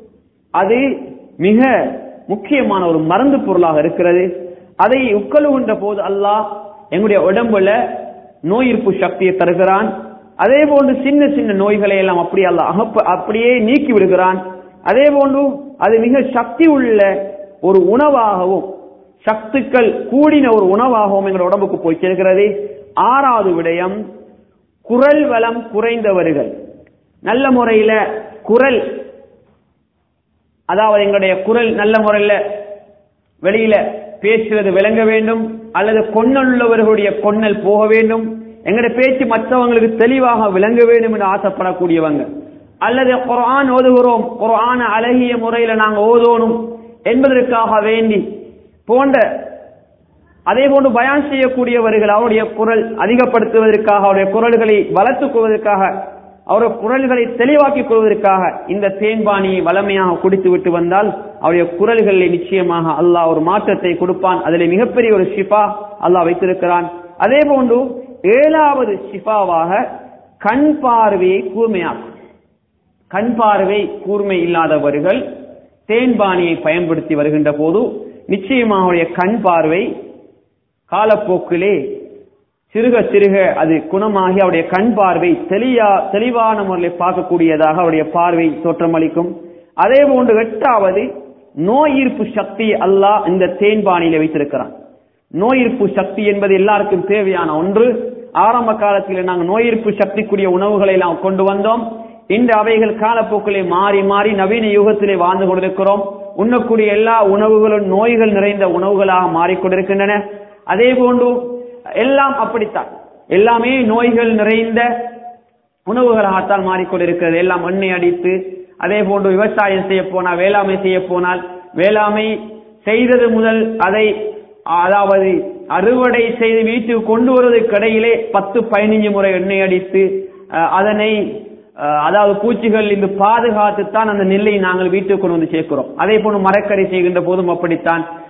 அது மிக முக்கியமான ஒரு மருந்து பொருளாக இருக்கிறது அதை உட்கொள்ளுகின்ற போது அல்லாஹ் எங்களுடைய உடம்புல நோய் எதிர்ப்பு சக்தியை தருகிறான் அதே போன்று சின்ன சின்ன நோய்களை எல்லாம் அப்படி அல்ல அகப்ப அப்படியே நீக்கி விடுகிறான் அதே போன்று அது மிக சக்தி உள்ள ஒரு உணவாகவும் சத்துக்கள் கூடின ஒரு உணவாகவும் எங்கள் உடம்புக்கு போய் சேர்க்கிறது ஆறாவது விடயம் குரல் வளம் குறைந்தவர்கள் நல்ல முறையில குரல் அதாவது எங்களுடைய குரல் நல்ல முறையில வெளியில பேசுறது விளங்க வேண்டும் அல்லது கொன்னலுள்ளவர்களுடைய கொன்னல் போக வேண்டும் எங்களுடைய பேச்சு மற்றவங்களுக்கு தெளிவாக விளங்க வேண்டும் என்று ஆசைப்படக்கூடியவங்க அல்லது குர்ஆன் ஓதுகிறோம் குர்ஆன அழகிய முறையில நாங்க ஓதோணும் என்பதற்காக வேண்டி போன்ற அதே போன்று பயான் செய்யக்கூடியவர்கள் அவருடைய குரல் அதிகப்படுத்துவதற்காக அவருடைய குரல்களை வளர்த்துக் கொள்வதற்காக அவருடைய குரல்களை தெளிவாக்கிக் கொள்வதற்காக இந்த தேன்பானியை வளமையாக குடித்து விட்டு வந்தால் அவருடைய குரல்களில் நிச்சயமாக அல்லாஹ் ஒரு மாற்றத்தை கொடுப்பான் அதில் மிகப்பெரிய ஒரு ஷிஃபா அல்லாஹ் வைத்திருக்கிறான் அதே போன்று ஏழாவது ஷிஃபாவாக கண் பார்வையை கூர்மையாக்கும் கண் பார்வை கூர்மை இல்லாதவர்கள் தேன்பானியை பயன்படுத்தி வருகின்ற போது நிச்சயமாக அவருடைய கண் பார்வை காலப்போக்கிலே சிறுக சிறுக அது குணமாகி அவருடைய கண் பார்வை தெளியா தெளிவான முறையில் பார்க்கக்கூடியதாக அவருடைய பார்வை தோற்றமளிக்கும் அதே போன்று எட்டாவது நோய் ஈர்ப்பு சக்தி அல்லாஹ் இந்த தேன்பானியில வைத்திருக்கிறான் நோய் ஈர்ப்பு சக்தி என்பது எல்லாருக்கும் தேவையான ஒன்று ஆரம்ப காலத்தில் நாங்கள் நோய் ஈர்ப்பு சக்திக்குரிய உணவுகளை எல்லாம் கொண்டு வந்தோம் இன்று அவைகள் காலப்போக்கிலே மாறி மாறி நவீன யுகத்திலே வாழ்ந்து கொண்டிருக்கிறோம் உண்ணக்கூடிய எல்லா உணவுகளும் நோய்கள் நிறைந்த உணவுகளாக மாறிக்கொண்டிருக்கின்றன அதே போன்று எல்லாம் அப்படித்தான் எல்லாமே நோய்கள் நிறைந்த உணவுகளாகத்தான் மாறிக்கொண்டிருக்கிறது எல்லாம் எண்ணெய் அடித்து அதே போன்று விவசாயம் செய்ய போனால் வேளாண்மை செய்ய போனால் வேளாண்மை செய்தது முதல் அதை அதாவது அறுவடை செய்து வீட்டுக்கு கொண்டு வருவதற்கு இடையிலே பத்து பதினைஞ்சு முறை எண்ணெய் அடித்து அஹ், அதனை அஹ், அதாவது பூச்சிகள் இந்த பாதுகாத்து தான் அந்த நெல்லை நாங்கள் வீட்டுக்கு கொண்டு வந்து சேர்க்கிறோம் அதே போன்று மரக்கறி செய்கின்ற போதும் அப்படித்தான்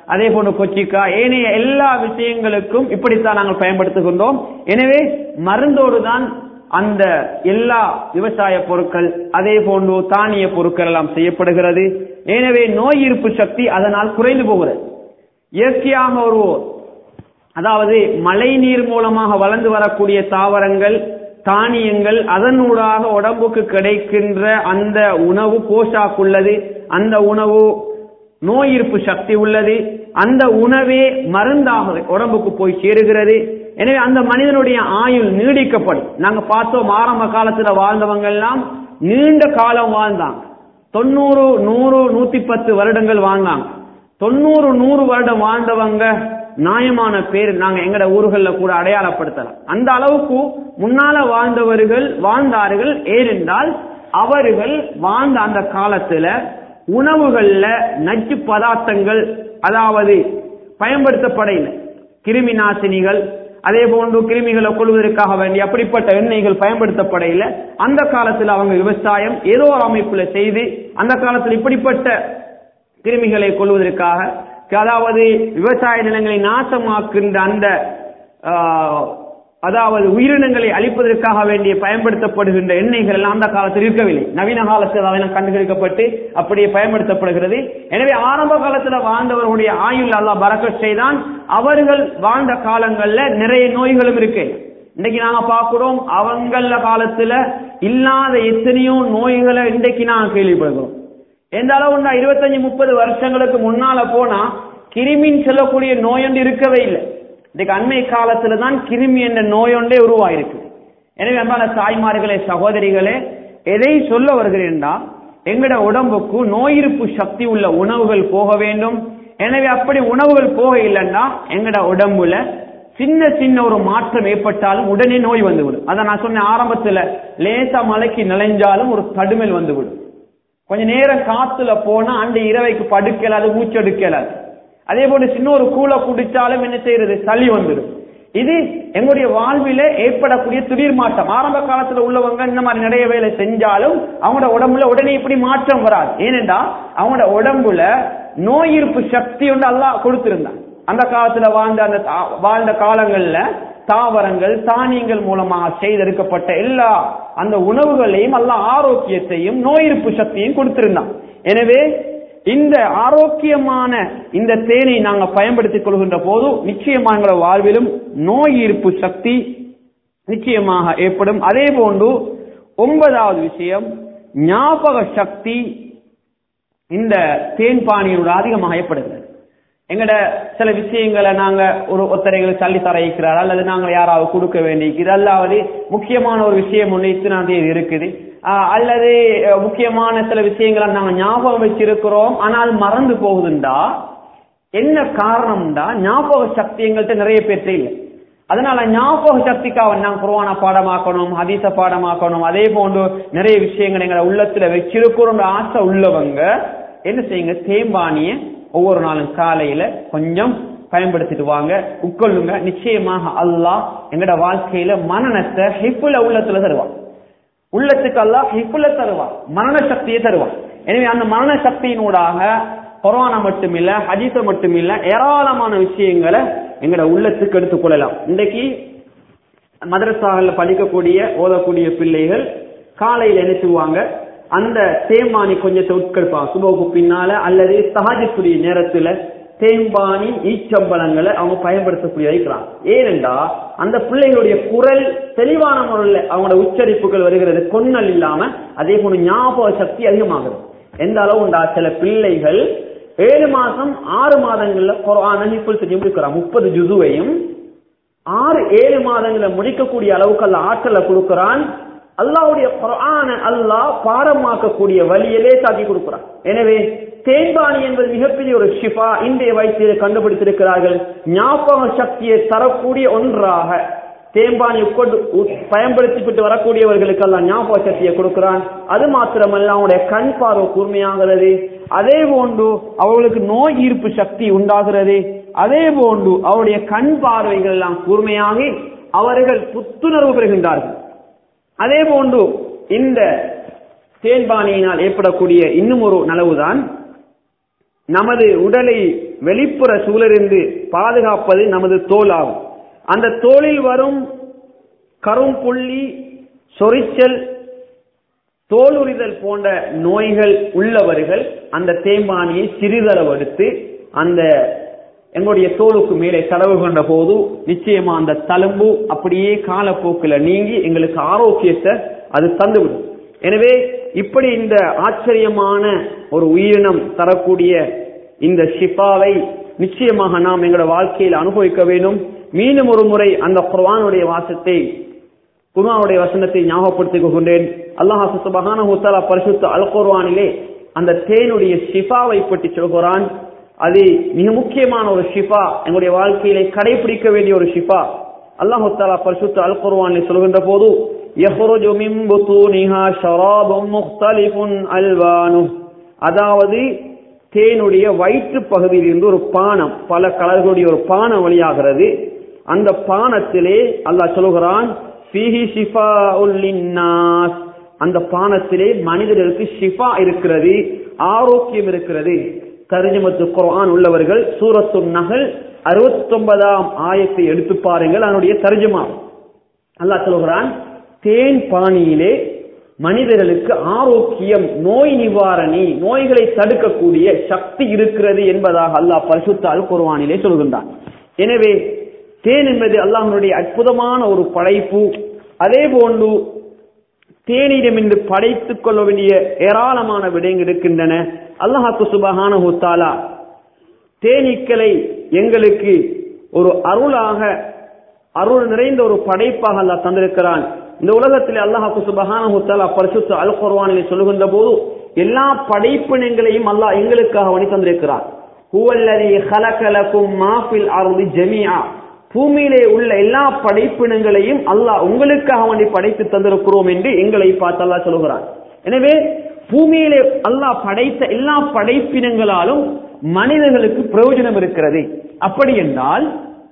அதே போன்று கொச்சிக்கா ஏனைய எல்லா விஷயங்களுக்கும் இப்படித்தான் நாங்கள் பயன்படுத்துகின்றோம் எனவே மருந்தோடு தான் அந்த எல்லா விவசாய பொருட்கள் அதே போன்று தானிய பொருட்கள் எல்லாம் செய்யப்படுகிறது எனவே நோய் எதிர்ப்பு சக்தி அதனால் குறைந்து போகிறது இயற்கையாக ஒரு அதாவது மழை நீர் மூலமாக வளர்ந்து வரக்கூடிய தாவரங்கள் தானியங்கள் அதனூடாக உடம்புக்கு கிடைக்கின்ற அந்த உணவு போஷாக்குள்ளது அந்த உணவு நோய் எதிர்ப்பு சக்தி உள்ளது அந்த உணவே மருந்தாக உடம்புக்கு போய் சேருகிறது எனவே அந்த மனிதனுடைய ஆயுள் நீடிக்கப்படும் நாங்க பார்த்தோம் ஆரம்ப காலத்துல வாழ்ந்தவங்க எல்லாம் நீண்ட காலம் வாழ்ந்தாங்க தொண்ணூறு நூறு நூத்தி பத்து வருடங்கள் வாழ்ந்தாங்க தொண்ணூறு நூறு வருடம் வாழ்ந்தவங்க நியாயமான பேர் நாங்க எங்கட ஊர்கள்ல கூட அடையாளப்படுத்தலாம் அந்த அளவுக்கு முன்னால வாழ்ந்தவர்கள் வாழ்ந்தார்கள் ஏனென்றால் அவர்கள் வாழ்ந்த அந்த காலத்துல உணவுகள்ல நச்சு பதார்த்தங்கள் அதாவது பயன்படுத்தப்படையில கிருமி நாசினிகள் அதே போன்று கிருமிகளை கொள்வதற்காக வேண்டிய அப்படிப்பட்ட எண்ணெய்கள் பயன்படுத்தப்படையில அந்த காலத்தில் அவங்க விவசாயம் ஏதோ ஒரு அமைப்புல செய்து அந்த காலத்தில் இப்படிப்பட்ட கிருமிகளை கொள்வதற்காக அதாவது விவசாய நிலங்களை நாசமாக்குகின்ற அந்த ஆஹ், அதாவது உயிரினங்களை அழிப்பதற்காக வேண்டிய பயன்படுத்தப்படுகின்ற எண்ணெய்கள் எல்லாம் அந்த காலத்தில் இருக்கவில்லை நவீன காலத்தில் அதெல்லாம் கண்டுபிடிக்கப்பட்டு அப்படியே பயன்படுத்தப்படுகிறது எனவே ஆரம்ப காலத்தில் வாழ்ந்தவர்களுடைய ஆயுள் அல்லாஹ் பறக்கச் செய்தான் அவர்கள் வாழ்ந்த காலங்கள்ல நிறைய நோய்களும் இருக்கு இன்னைக்கு நாங்க பார்க்கிறோம் அவங்கள காலத்துல இல்லாத எத்தனையோ நோய்களை இன்றைக்கு நாங்க கேள்விப்படுகிறோம் எந்த அளவுண்டா இருபத்தஞ்சு முப்பது வருஷங்களுக்கு முன்னால போனா கிருமின்னு சொல்லக்கூடிய நோய் ஒன்று இருக்கவே இல்லை இன்னைக்கு அண்மை காலத்துல தான் கிருமி என்ற நோய் ஒன்றே உருவாயிருக்கு எனவே அன்பான தாய்மார்களே சகோதரிகளே எதை சொல்ல வருகிறேன்டா எங்கட உடம்புக்கு நோய் இருப்பு சக்தி உள்ள உணவுகள் போக வேண்டும் எனவே அப்படி உணவுகள் போக இல்லைன்னா எங்கட உடம்புல சின்ன சின்ன ஒரு மாற்றம் ஏற்பட்டாலும் உடனே நோய் வந்துவிடும் அதை நான் சொன்ன ஆரம்பத்துல லேசா மலைக்கு நிலைஞ்சாலும் ஒரு தடுமல் வந்துவிடும் கொஞ்ச நேரம் காத்துல போனா அந்த இரவைக்கு படுக்கலாது மூச்செடுக்கலாது அதே போல சின்ன ஒரு கூலை குடிச்சாலும் என்ன செய்யறது சளி வந்துடும் இது எங்களுடைய வாழ்வில ஏற்படக்கூடிய திடீர் மாற்றம் ஆரம்ப காலத்துல உள்ளவங்க இந்த மாதிரி நிறைய வேலை செஞ்சாலும் அவங்களோட உடம்புல உடனே இப்படி மாற்றம் வராது ஏனென்றா அவங்களோட உடம்புல நோய் இருப்பு சக்தி ஒன்று அல்லாஹ் கொடுத்திருந்தான் அந்த காலத்துல வாழ்ந்த அந்த தா- வாழ்ந்த காலங்கள்ல தாவரங்கள் தானியங்கள் மூலமாக செய்தெடுக்கப்பட்ட எல்லா அந்த உணவுகளையும் அல்ல ஆரோக்கியத்தையும் நோய் இருப்பு சக்தியும் கொடுத்திருந்தான் எனவே இந்த ஆரோக்கியமான இந்த தேனை நாங்க பயன்படுத்திக் கொள்கின்ற போது நிச்சயமாக எங்களோட வாழ்விலும் நோய் இருப்பு சக்தி நிச்சயமாக ஏற்படும் அதே போன்று ஒன்பதாவது விஷயம் ஞாபக சக்தி இந்த தேன் பானியோட அதிகமாக ஏற்படுகிறது எங்கட சில விஷயங்களை நாங்க ஒரு ஒத்தரைகள் தள்ளி தர இருக்கிறார் அல்லது நாங்கள் யாராவது கொடுக்க வேண்டியிருக்குது அல்லாவது முக்கியமான ஒரு விஷயம் ஒன்று இத்தனாம் தேதி இருக்குது ஆஹ் அல்லது அஹ், முக்கியமான சில விஷயங்களை நாங்க ஞாபகம் வச்சிருக்கிறோம் ஆனால் மறந்து போகுதுண்டா என்ன காரணம்டா ஞாபக சக்தி எங்கள்கிட்ட நிறைய பேர்ட்ட இல்லை அதனால ஞாபக சக்திக்காக நாங்க குர்ஆன பாடமாக்கணும் ஹதீஸ பாடமாக்கணும் அதே போன்று நிறைய விஷயங்கள் எங்களை உள்ளத்துல வச்சிருக்கிறோம் ஆசை உள்ளவங்க என்ன செய்யுங்க தேம்பானிய ஒவ்வொரு நாளும் காலையில கொஞ்சம் பயன்படுத்திட்டு வாங்க உட்கொள்ளுங்க நிச்சயமாக அல்லாஹ் எங்கட வாழ்க்கையில மனநத்தை ஹிப்புல உள்ளத்துல தருவான் உள்ளத்துக்கு அல்லாஹ் ஹிப்புல தருவான் மரண சக்தியை தருவான் எனவே அந்த மரண சக்தியினூடாக கொரோனா மட்டுமில்ல ஹதீஸ மட்டுமில்ல ஏராளமான விஷயங்களை எங்கட உள்ளத்துக்கு எடுத்துக்கொள்ளலாம் இன்றைக்கு மதரசாகல்ல படிக்கக்கூடிய ஓதக்கூடிய பிள்ளைகள் காலையில என்ன செய்வாங்க அந்த தேம்பானி கொஞ்சத்தை உட்கொடுப்பாங்க சுபோக்கு பின்னால அல்லது சஹாஜத்துடைய நேரத்துல தேம்பானி ஈச்சம்பழங்களை அவங்க பயன்படுத்தக்கூடிய இருக்கிறாங்க ஏனென்றா அந்த பிள்ளைகளுடைய குரல் தெளிவான முறையில் அவங்களோட உச்சரிப்புகள் வருகிறது கொன்னல் இல்லாம அதே போல ஞாபக சக்தி அதிகமாகுது எந்த அளவுண்டா சில பிள்ளைகள் ஏழு மாசம் ஆறு மாதங்கள்ல குரான ஹிஃபுல் செஞ்சு முடிக்கிறான் முப்பது ஜுதுவையும் ஆறு ஏழு மாதங்களை முடிக்கக்கூடிய அளவுக்கு அல்ல ஆற்றலை கொடுக்கிறான் அல்லாவுடைய குரான அல்லாஹ் பாடமாக்கக்கூடிய வழியிலே தாக்கி கொடுக்கிறான் எனவே தேன்பானி என்பது மிகப்பெரிய ஒரு ஷிஃபா இன்றைய வயசிலே கண்டுபிடித்திருக்கிறார்கள் ஞாபக சக்தியை தரக்கூடிய ஒன்றாக தேம்பானி உட்கொண்டு உட்- பயன்படுத்திவிட்டு வரக்கூடியவர்களுக்கு எல்லாம் ஞாபக சக்தியை கொடுக்கிறான் அது மாத்திரமல்ல அவனுடைய கண் பார்வை கூர்மையாகிறது அதே போன்று அவர்களுக்கு நோய் ஈர்ப்பு சக்தி உண்டாகிறது அதே போன்று அவருடைய கண் பார்வைகள் எல்லாம் கூர்மையாகி அவர்கள் புத்துணர்வு பெறுகின்றார்கள் அதே போன்று இந்த தேன்பானியினால் ஏற்படக்கூடிய இன்னும் ஒரு நலவுதான் நமது உடலை வெளிப்புற சூழலிருந்து பாதுகாப்பது நமது தோல் ஆகும் அந்த தோலில் வரும் கரும்புள்ளி சொரிச்சல் தோலுரிதல் போன்ற நோய்கள் உள்ளவர்கள் அந்த தேம்பானியை சிறிதளவு எடுத்து அந்த எங்களுடைய தோலுக்கு மேலே தடவு கொண்ட போது நிச்சயமா அந்த தழும்பு அப்படியே காலப்போக்கில் நீங்கி எங்களுக்கு ஆரோக்கியத்தை அது தந்துவிடும் எனவே இப்படி இந்த ஆச்சரியமான ஒரு உயிரினம் தரக்கூடிய இந்த ஷிஃபாவை நிச்சயமாக நாம் எங்களோட வாழ்க்கையில் அனுபவிக்க வேண்டும் மீண்டும் ஒரு முறை அந்த குர்ஆனுடைய வாசத்தை குர்ஆனுடைய வசனத்தை ஞாபகப்படுத்திக் கொண்டேன் அல்லாஹ் சுபஹானஹு தஆலா பரிசுத்த அல் குர்ஆனிலே அந்த தேனுடைய ஷிஃபாவை பற்றி சொல்கிறான் அது மிக முக்கியமான ஒரு ஷிஃபா எங்களுடைய வாழ்க்கையிலே கடைபிடிக்க வேண்டிய ஒரு ஷிஃபா அல்லாஹு தாலா பரிசுத்த அல் குர்ஆனில் சொல்கின்ற போது يخرج من بطونها شراب مختلف ألوانه அதாவது தேனுடைய வயிற்று பகுதியில் இருந்து ஒரு பானம் பல கலர்களுடைய ஒரு பானம் வழியாகிறது அந்த பானத்திலே அல்லாஹ் சொல்கிறான் ஃபீஹி ஷிஃபாஉல் லின்னாஸ் அந்த பானத்திலே மனிதர்களுக்கு ஷிஃபா இருக்கிறது ஆரோக்கியம் இருக்கிறது தர்ஜமத்து குர்ஆன் உள்ளவர்கள் சூரத்து நகல் அறுபத்தி ஒன்பதாம் ஆயத்தை எடுத்து பாருங்கள் அதனுடைய தர்ஜமா அல்லாஹ் சொல்கிறான் தேன் பானியிலே மனிதர்களுக்கு ஆரோக்கியம் நோய் நிவாரணி நோய்களை தடுக்கக்கூடிய சக்தி இருக்கிறது என்பதாக அல்லாஹ் பரிசுத்த அல் குர்ஆனிலே சொல்கின்றான் எனவே தேன் என்பது அல்லாஹனுடைய அற்புதமான ஒரு படைப்பு அதே போன்று தேனிடமிருந்து படைத்துக் கொள்ள வேண்டிய ஏராளமான விடயங்கள் இருக்கின்றன அல்லாஹாக்கு சுபஹான ஹுத்தாலா தேனீக்களை எங்களுக்கு ஒரு அருளாக அருள் நிறைந்த ஒரு படைப்பாக அல்லாஹ் தந்திருக்கிறான் இந்த உலகத்தில் அல்லாஹாக்கு சுபஹான ஹுத்தாலா பரிசுத்த அல் குர்வானிலே சொல்லுகின்ற போது எல்லா படைப்பினங்களையும் அல்லாஹ் எங்களுக்காக வழி தந்திருக்கிறான் ஹுவல்லதி ஹலகலக்கும் மாஃபில் அருளி ஜமியா பூமியிலே உள்ள எல்லா படைப்பினங்களையும் அல்லாஹ் உங்களுக்காக வேண்டி படைத்து தந்திருக்கிறோம் என்று எங்களை பார்த்து அல்லாஹ் சொல்கிறான் எனவே பூமியிலே அல்லாஹ் படைத்த எல்லா படைப்பினங்களாலும் மனிதர்களுக்கு பிரயோஜனம் இருக்கிறது அப்படி என்றால்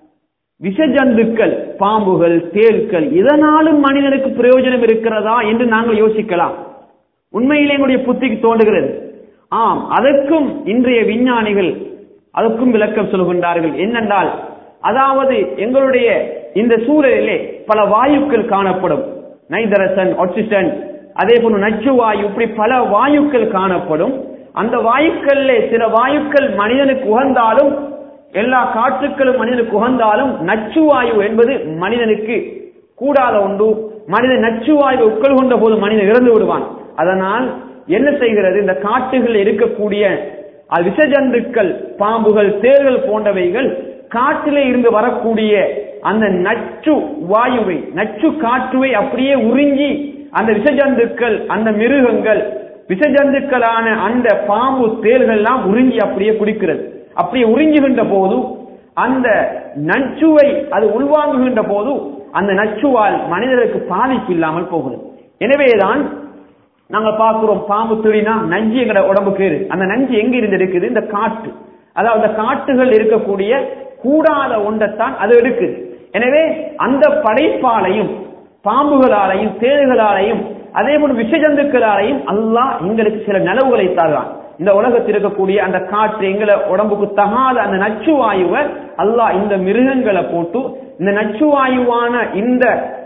விஷஜந்துக்கள் பாம்புகள் தேள்கள் இதனாலும் மனிதனுக்கு பிரயோஜனம் இருக்கிறதா என்று நாங்கள் யோசிக்கலாம் உண்மையிலே எங்களுடைய புத்திக்கு தோன்றுகிறது ஆம் அதற்கும் இன்றைய விஞ்ஞானிகள் அதற்கும் விளக்கம் சொல்கின்றார்கள் என்னென்றால் அதாவது எங்களுடைய இந்த சூழலிலே பல வாயுக்கள் காணப்படும் நைதரசன் ஆக்சிஜன் அதே போன்று நச்சு வாயு இப்படி பல வாயுக்கள் காணப்படும் அந்த வாயுக்கள்ல சில வாயுக்கள் மனிதனுக்கு உகந்தாலும் எல்லா காற்றுக்களும் மனிதனுக்கு உகந்தாலும் நச்சு வாயு என்பது மனிதனுக்கு கூடாத ஒன்று மனிதன் நச்சு வாயு உட்கொள் கொண்ட போது மனிதன் இறந்து விடுவான் அதனால் என்ன செய்கிறது இந்த காட்டுகள் இருக்கக்கூடிய விஷஜந்துக்கள் பாம்புகள் தேர்கள் போன்றவைகள் காற்றிலே இருந்து வரக்கூடிய அந்த நச்சு வாயுவை நச்சு காற்றுவை அப்படியே உறிஞ்சி அந்த விஷஜந்துக்கள் அந்த மிருகங்கள் விஷஜந்துக்களான அந்த பாம்பு தேல்கள் எல்லாம் உறிஞ்சி அப்படியே குடிக்கிறது அப்படியே உறிஞ்சுகின்ற போது அந்த நச்சுவை அது உள்வாங்குகின்ற போது அந்த நச்சுவால் மனிதருக்கு பாதிப்பு இல்லாமல் போகுது எனவேதான் நாங்க பார்க்கிறோம் பாம்பு துளினா நஞ்சு எங்கட உடம்புக்கு இரு. அந்த நஞ்சு எங்க இருந்து இருக்குது இந்த காட்டு அதாவது அந்த காட்டுகள் இருக்கக்கூடிய கூடாத ஒன்றைத்தான் அது எடுக்குது எனவே அந்த படைப்பாலையும் பாம்புகளாலையும் தேடுகளாலையும் அதே போல விஷஜந்துக்களாலையும் அல்லாஹ் எங்களுக்கு சில நலவுகளை தருவான் இந்த உலகத்தில் இருக்கக்கூடிய அந்த காற்று எங்களை உடம்புக்கு தகாத அந்த நச்சு வாயுவை அல்லாஹ் இந்த மிருகங்களை போட்டு இந்த நச்சு வாயுவான இந்த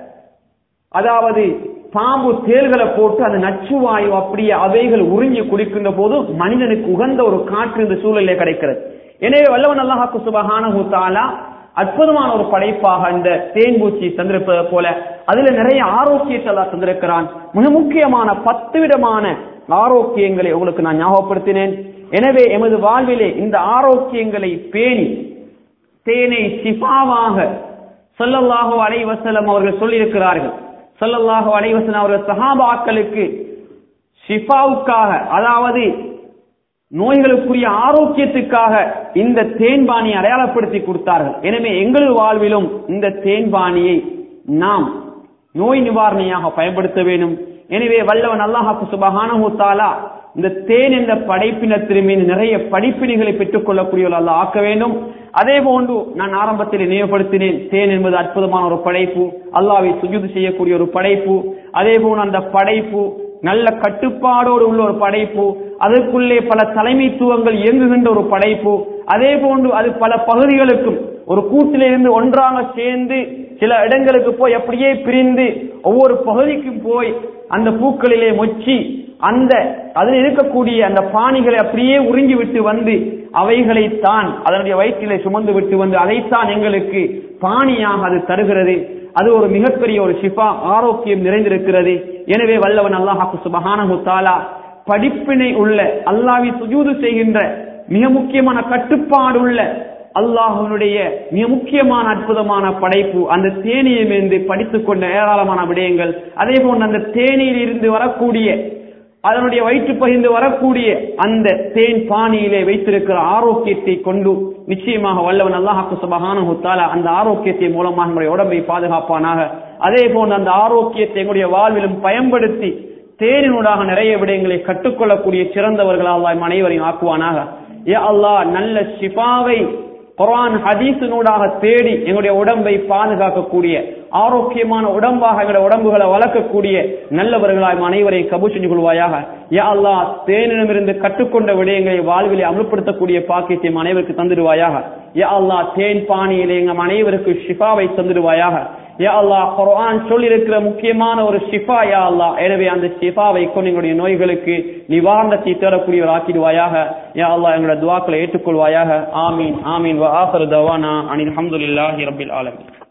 அதாவது பாம்பு தேள்களை போட்டு அந்த நச்சு வாயு அப்படியே அவைகள் உறிஞ்சி குடிக்கின்ற போது மனிதனுக்கு உகந்த ஒரு காற்று இந்த சூழலிலே கிடைக்கிறது எனவே வல்லவன் அல்லாஹாக்கு சுபஹானஹு தஆலா அற்புதமான ஒரு படைப்பாக இந்த தேன்பூச்சி தந்திருப்பதை போல அதுல நிறைய ஆரோக்கியத்தை எல்லாம் தந்திருக்கிறான் மிக முக்கியமான பத்து விதமான ஆரோக்கியங்களை உங்களுக்கு நான் ஞாபகப்படுத்தினேன் எனவே எமது வாழ்விலே இந்த ஆரோக்கியங்களை பேணி தேனை சிபாவாக சொல்லல்லாஹு அலைவசலம் அவர்கள் சொல்லியிருக்கிறார்கள் சொல்லல்லாஹு அலைவசலம் அவர்கள் சஹாபாக்களுக்கு ஷிஃபாவுக்காக அதாவது நோய்களுக்குரிய ஆரோக்கியத்துக்காக இந்த தேன்பாணியை அடையாளப்படுத்தி கொடுத்தார்கள் எனவே எங்களது வாழ்விலும் இந்த தேன்பாணியை நாம் நோய் நிவாரணியாக பயன்படுத்த வேண்டும் எனவே வல்லவன் அல்லாஹாக்கு சுபஹானஹு தஆலா இந்த தேன் என்ற படைப்பினத்தின் மீது நிறைய படிப்பினைகளை பெற்றுக் கொள்ளக்கூடியவர்கள் அல்லாஹ் ஆக்க வேண்டும் அதே போன்று நான் ஆரம்பத்தில் நினைவுபடுத்தினேன் தேன் என்பது அற்புதமான ஒரு படைப்பு அல்லாவை சுஜூது செய்யக்கூடிய ஒரு படைப்பு அதே போன்று அந்த படைப்பு நல்ல கட்டுப்பாடோடு உள்ள ஒரு படைப்பு அதற்குள்ளே பல தலைமைத்துவங்கள் இயங்குகின்ற ஒரு படைப்பு அதே போன்று அது பல பகுதிகளுக்கும் ஒரு கூட்டிலிருந்து ஒன்றாக சேர்ந்து சில இடங்களுக்கு போய் அப்படியே பிரிந்து ஒவ்வொரு பகுதிக்கும் போய் அந்த பூக்களிலே மொச்சி அந்த அதில் இருக்கக்கூடிய அந்த பாணிகளை அப்படியே உறிஞ்சி விட்டு வந்து அவைகளை தான் அதனுடைய வயிற்றிலே சுமந்து விட்டு வந்து அதைத்தான் எங்களுக்கு பாணியாக அது தருகிறது அது ஒரு மிகப்பெரிய ஒரு ஷிஃபா ஆரோக்கியம் நிறைந்திருக்கிறது எனவே வல்லவன் அல்லாஹாக்கு சுபஹானஹு தாலா படிப்பினை உள்ள அல்லாவி சுஜூது செய்கின்ற மிக முக்கியமான கட்டுப்பாடு உள்ள அல்லாஹனுடைய மிக முக்கியமான அற்புதமான படைப்பு அந்த தேனியை மேந்து படித்துக் கொண்ட ஏராளமான விடயங்கள் அதே போன்று அந்த தேனியில் இருந்து வரக்கூடிய அதனுடைய வயிற்று பகிர்ந்து வரக்கூடிய அந்த தேன் பானியிலே வைத்திருக்கிற ஆரோக்கியத்தை கொண்டு நிச்சயமாக வல்லவன் அல்லாஹாக்கு சுபஹானஹு தஆலா அந்த ஆரோக்கியத்தை மூலமாக நம்முடைய உடம்பை பாதுகாப்பானாக அதே போன்று அந்த ஆரோக்கியத்தை எங்களுடைய வாழ்விலும் பயன்படுத்தி தேனினூடாக நிறைய விடயங்களை கற்றுக்கொள்ளக்கூடிய சிறந்தவர்களாக அல்லாஹ் அனைவரையும் ஆக்குவானாக ஏ அல்லாஹ் நல்ல ஷிஃபாவை குர்ஆன் ஹதீஸினூடாக தேடி எங்களுடைய உடம்பை பாதுகாக்கக்கூடிய ஆரோக்கியமான உடம்பாக எங்களுடைய உடம்புகளை வளர்க்கக்கூடிய நல்லவர்களாய் அனைவரையும் கபு செஞ்சு கொள்வாயாக யா அல்லாஹ் தேனிடமிருந்து கற்றுக்கொண்ட விடயங்களை வாழ்விலை அமல்படுத்தக்கூடிய பாக்கியத்தை அனைவருக்கு தந்துடுவாயாக யா அல்லாஹ் தேன் பாணியிலே எங்கள் அனைவருக்கு ஷிஃபாவை தந்துடுவாயாக யா அல்லாஹ் குர்ஆன் சொல்லியிருக்கிற முக்கியமான ஒரு ஷிஃபா யா அல்லாஹ் எனவே அந்த ஷிஃபாவை கொண்டு எங்களுடைய நோய்களுக்கு நிவாரணத்தை தேடக்கூடியவர் ஆக்கிடுவாயாக யா அல்லாஹ் எங்களுடைய துவாக்களை ஏற்றுக்கொள்வாயாக ஆமீன் ஆமீன் வ ஆஃபர் தவானா அனில் அல்ஹம்துலில்லாஹி ரப்பில் ஆலமீன்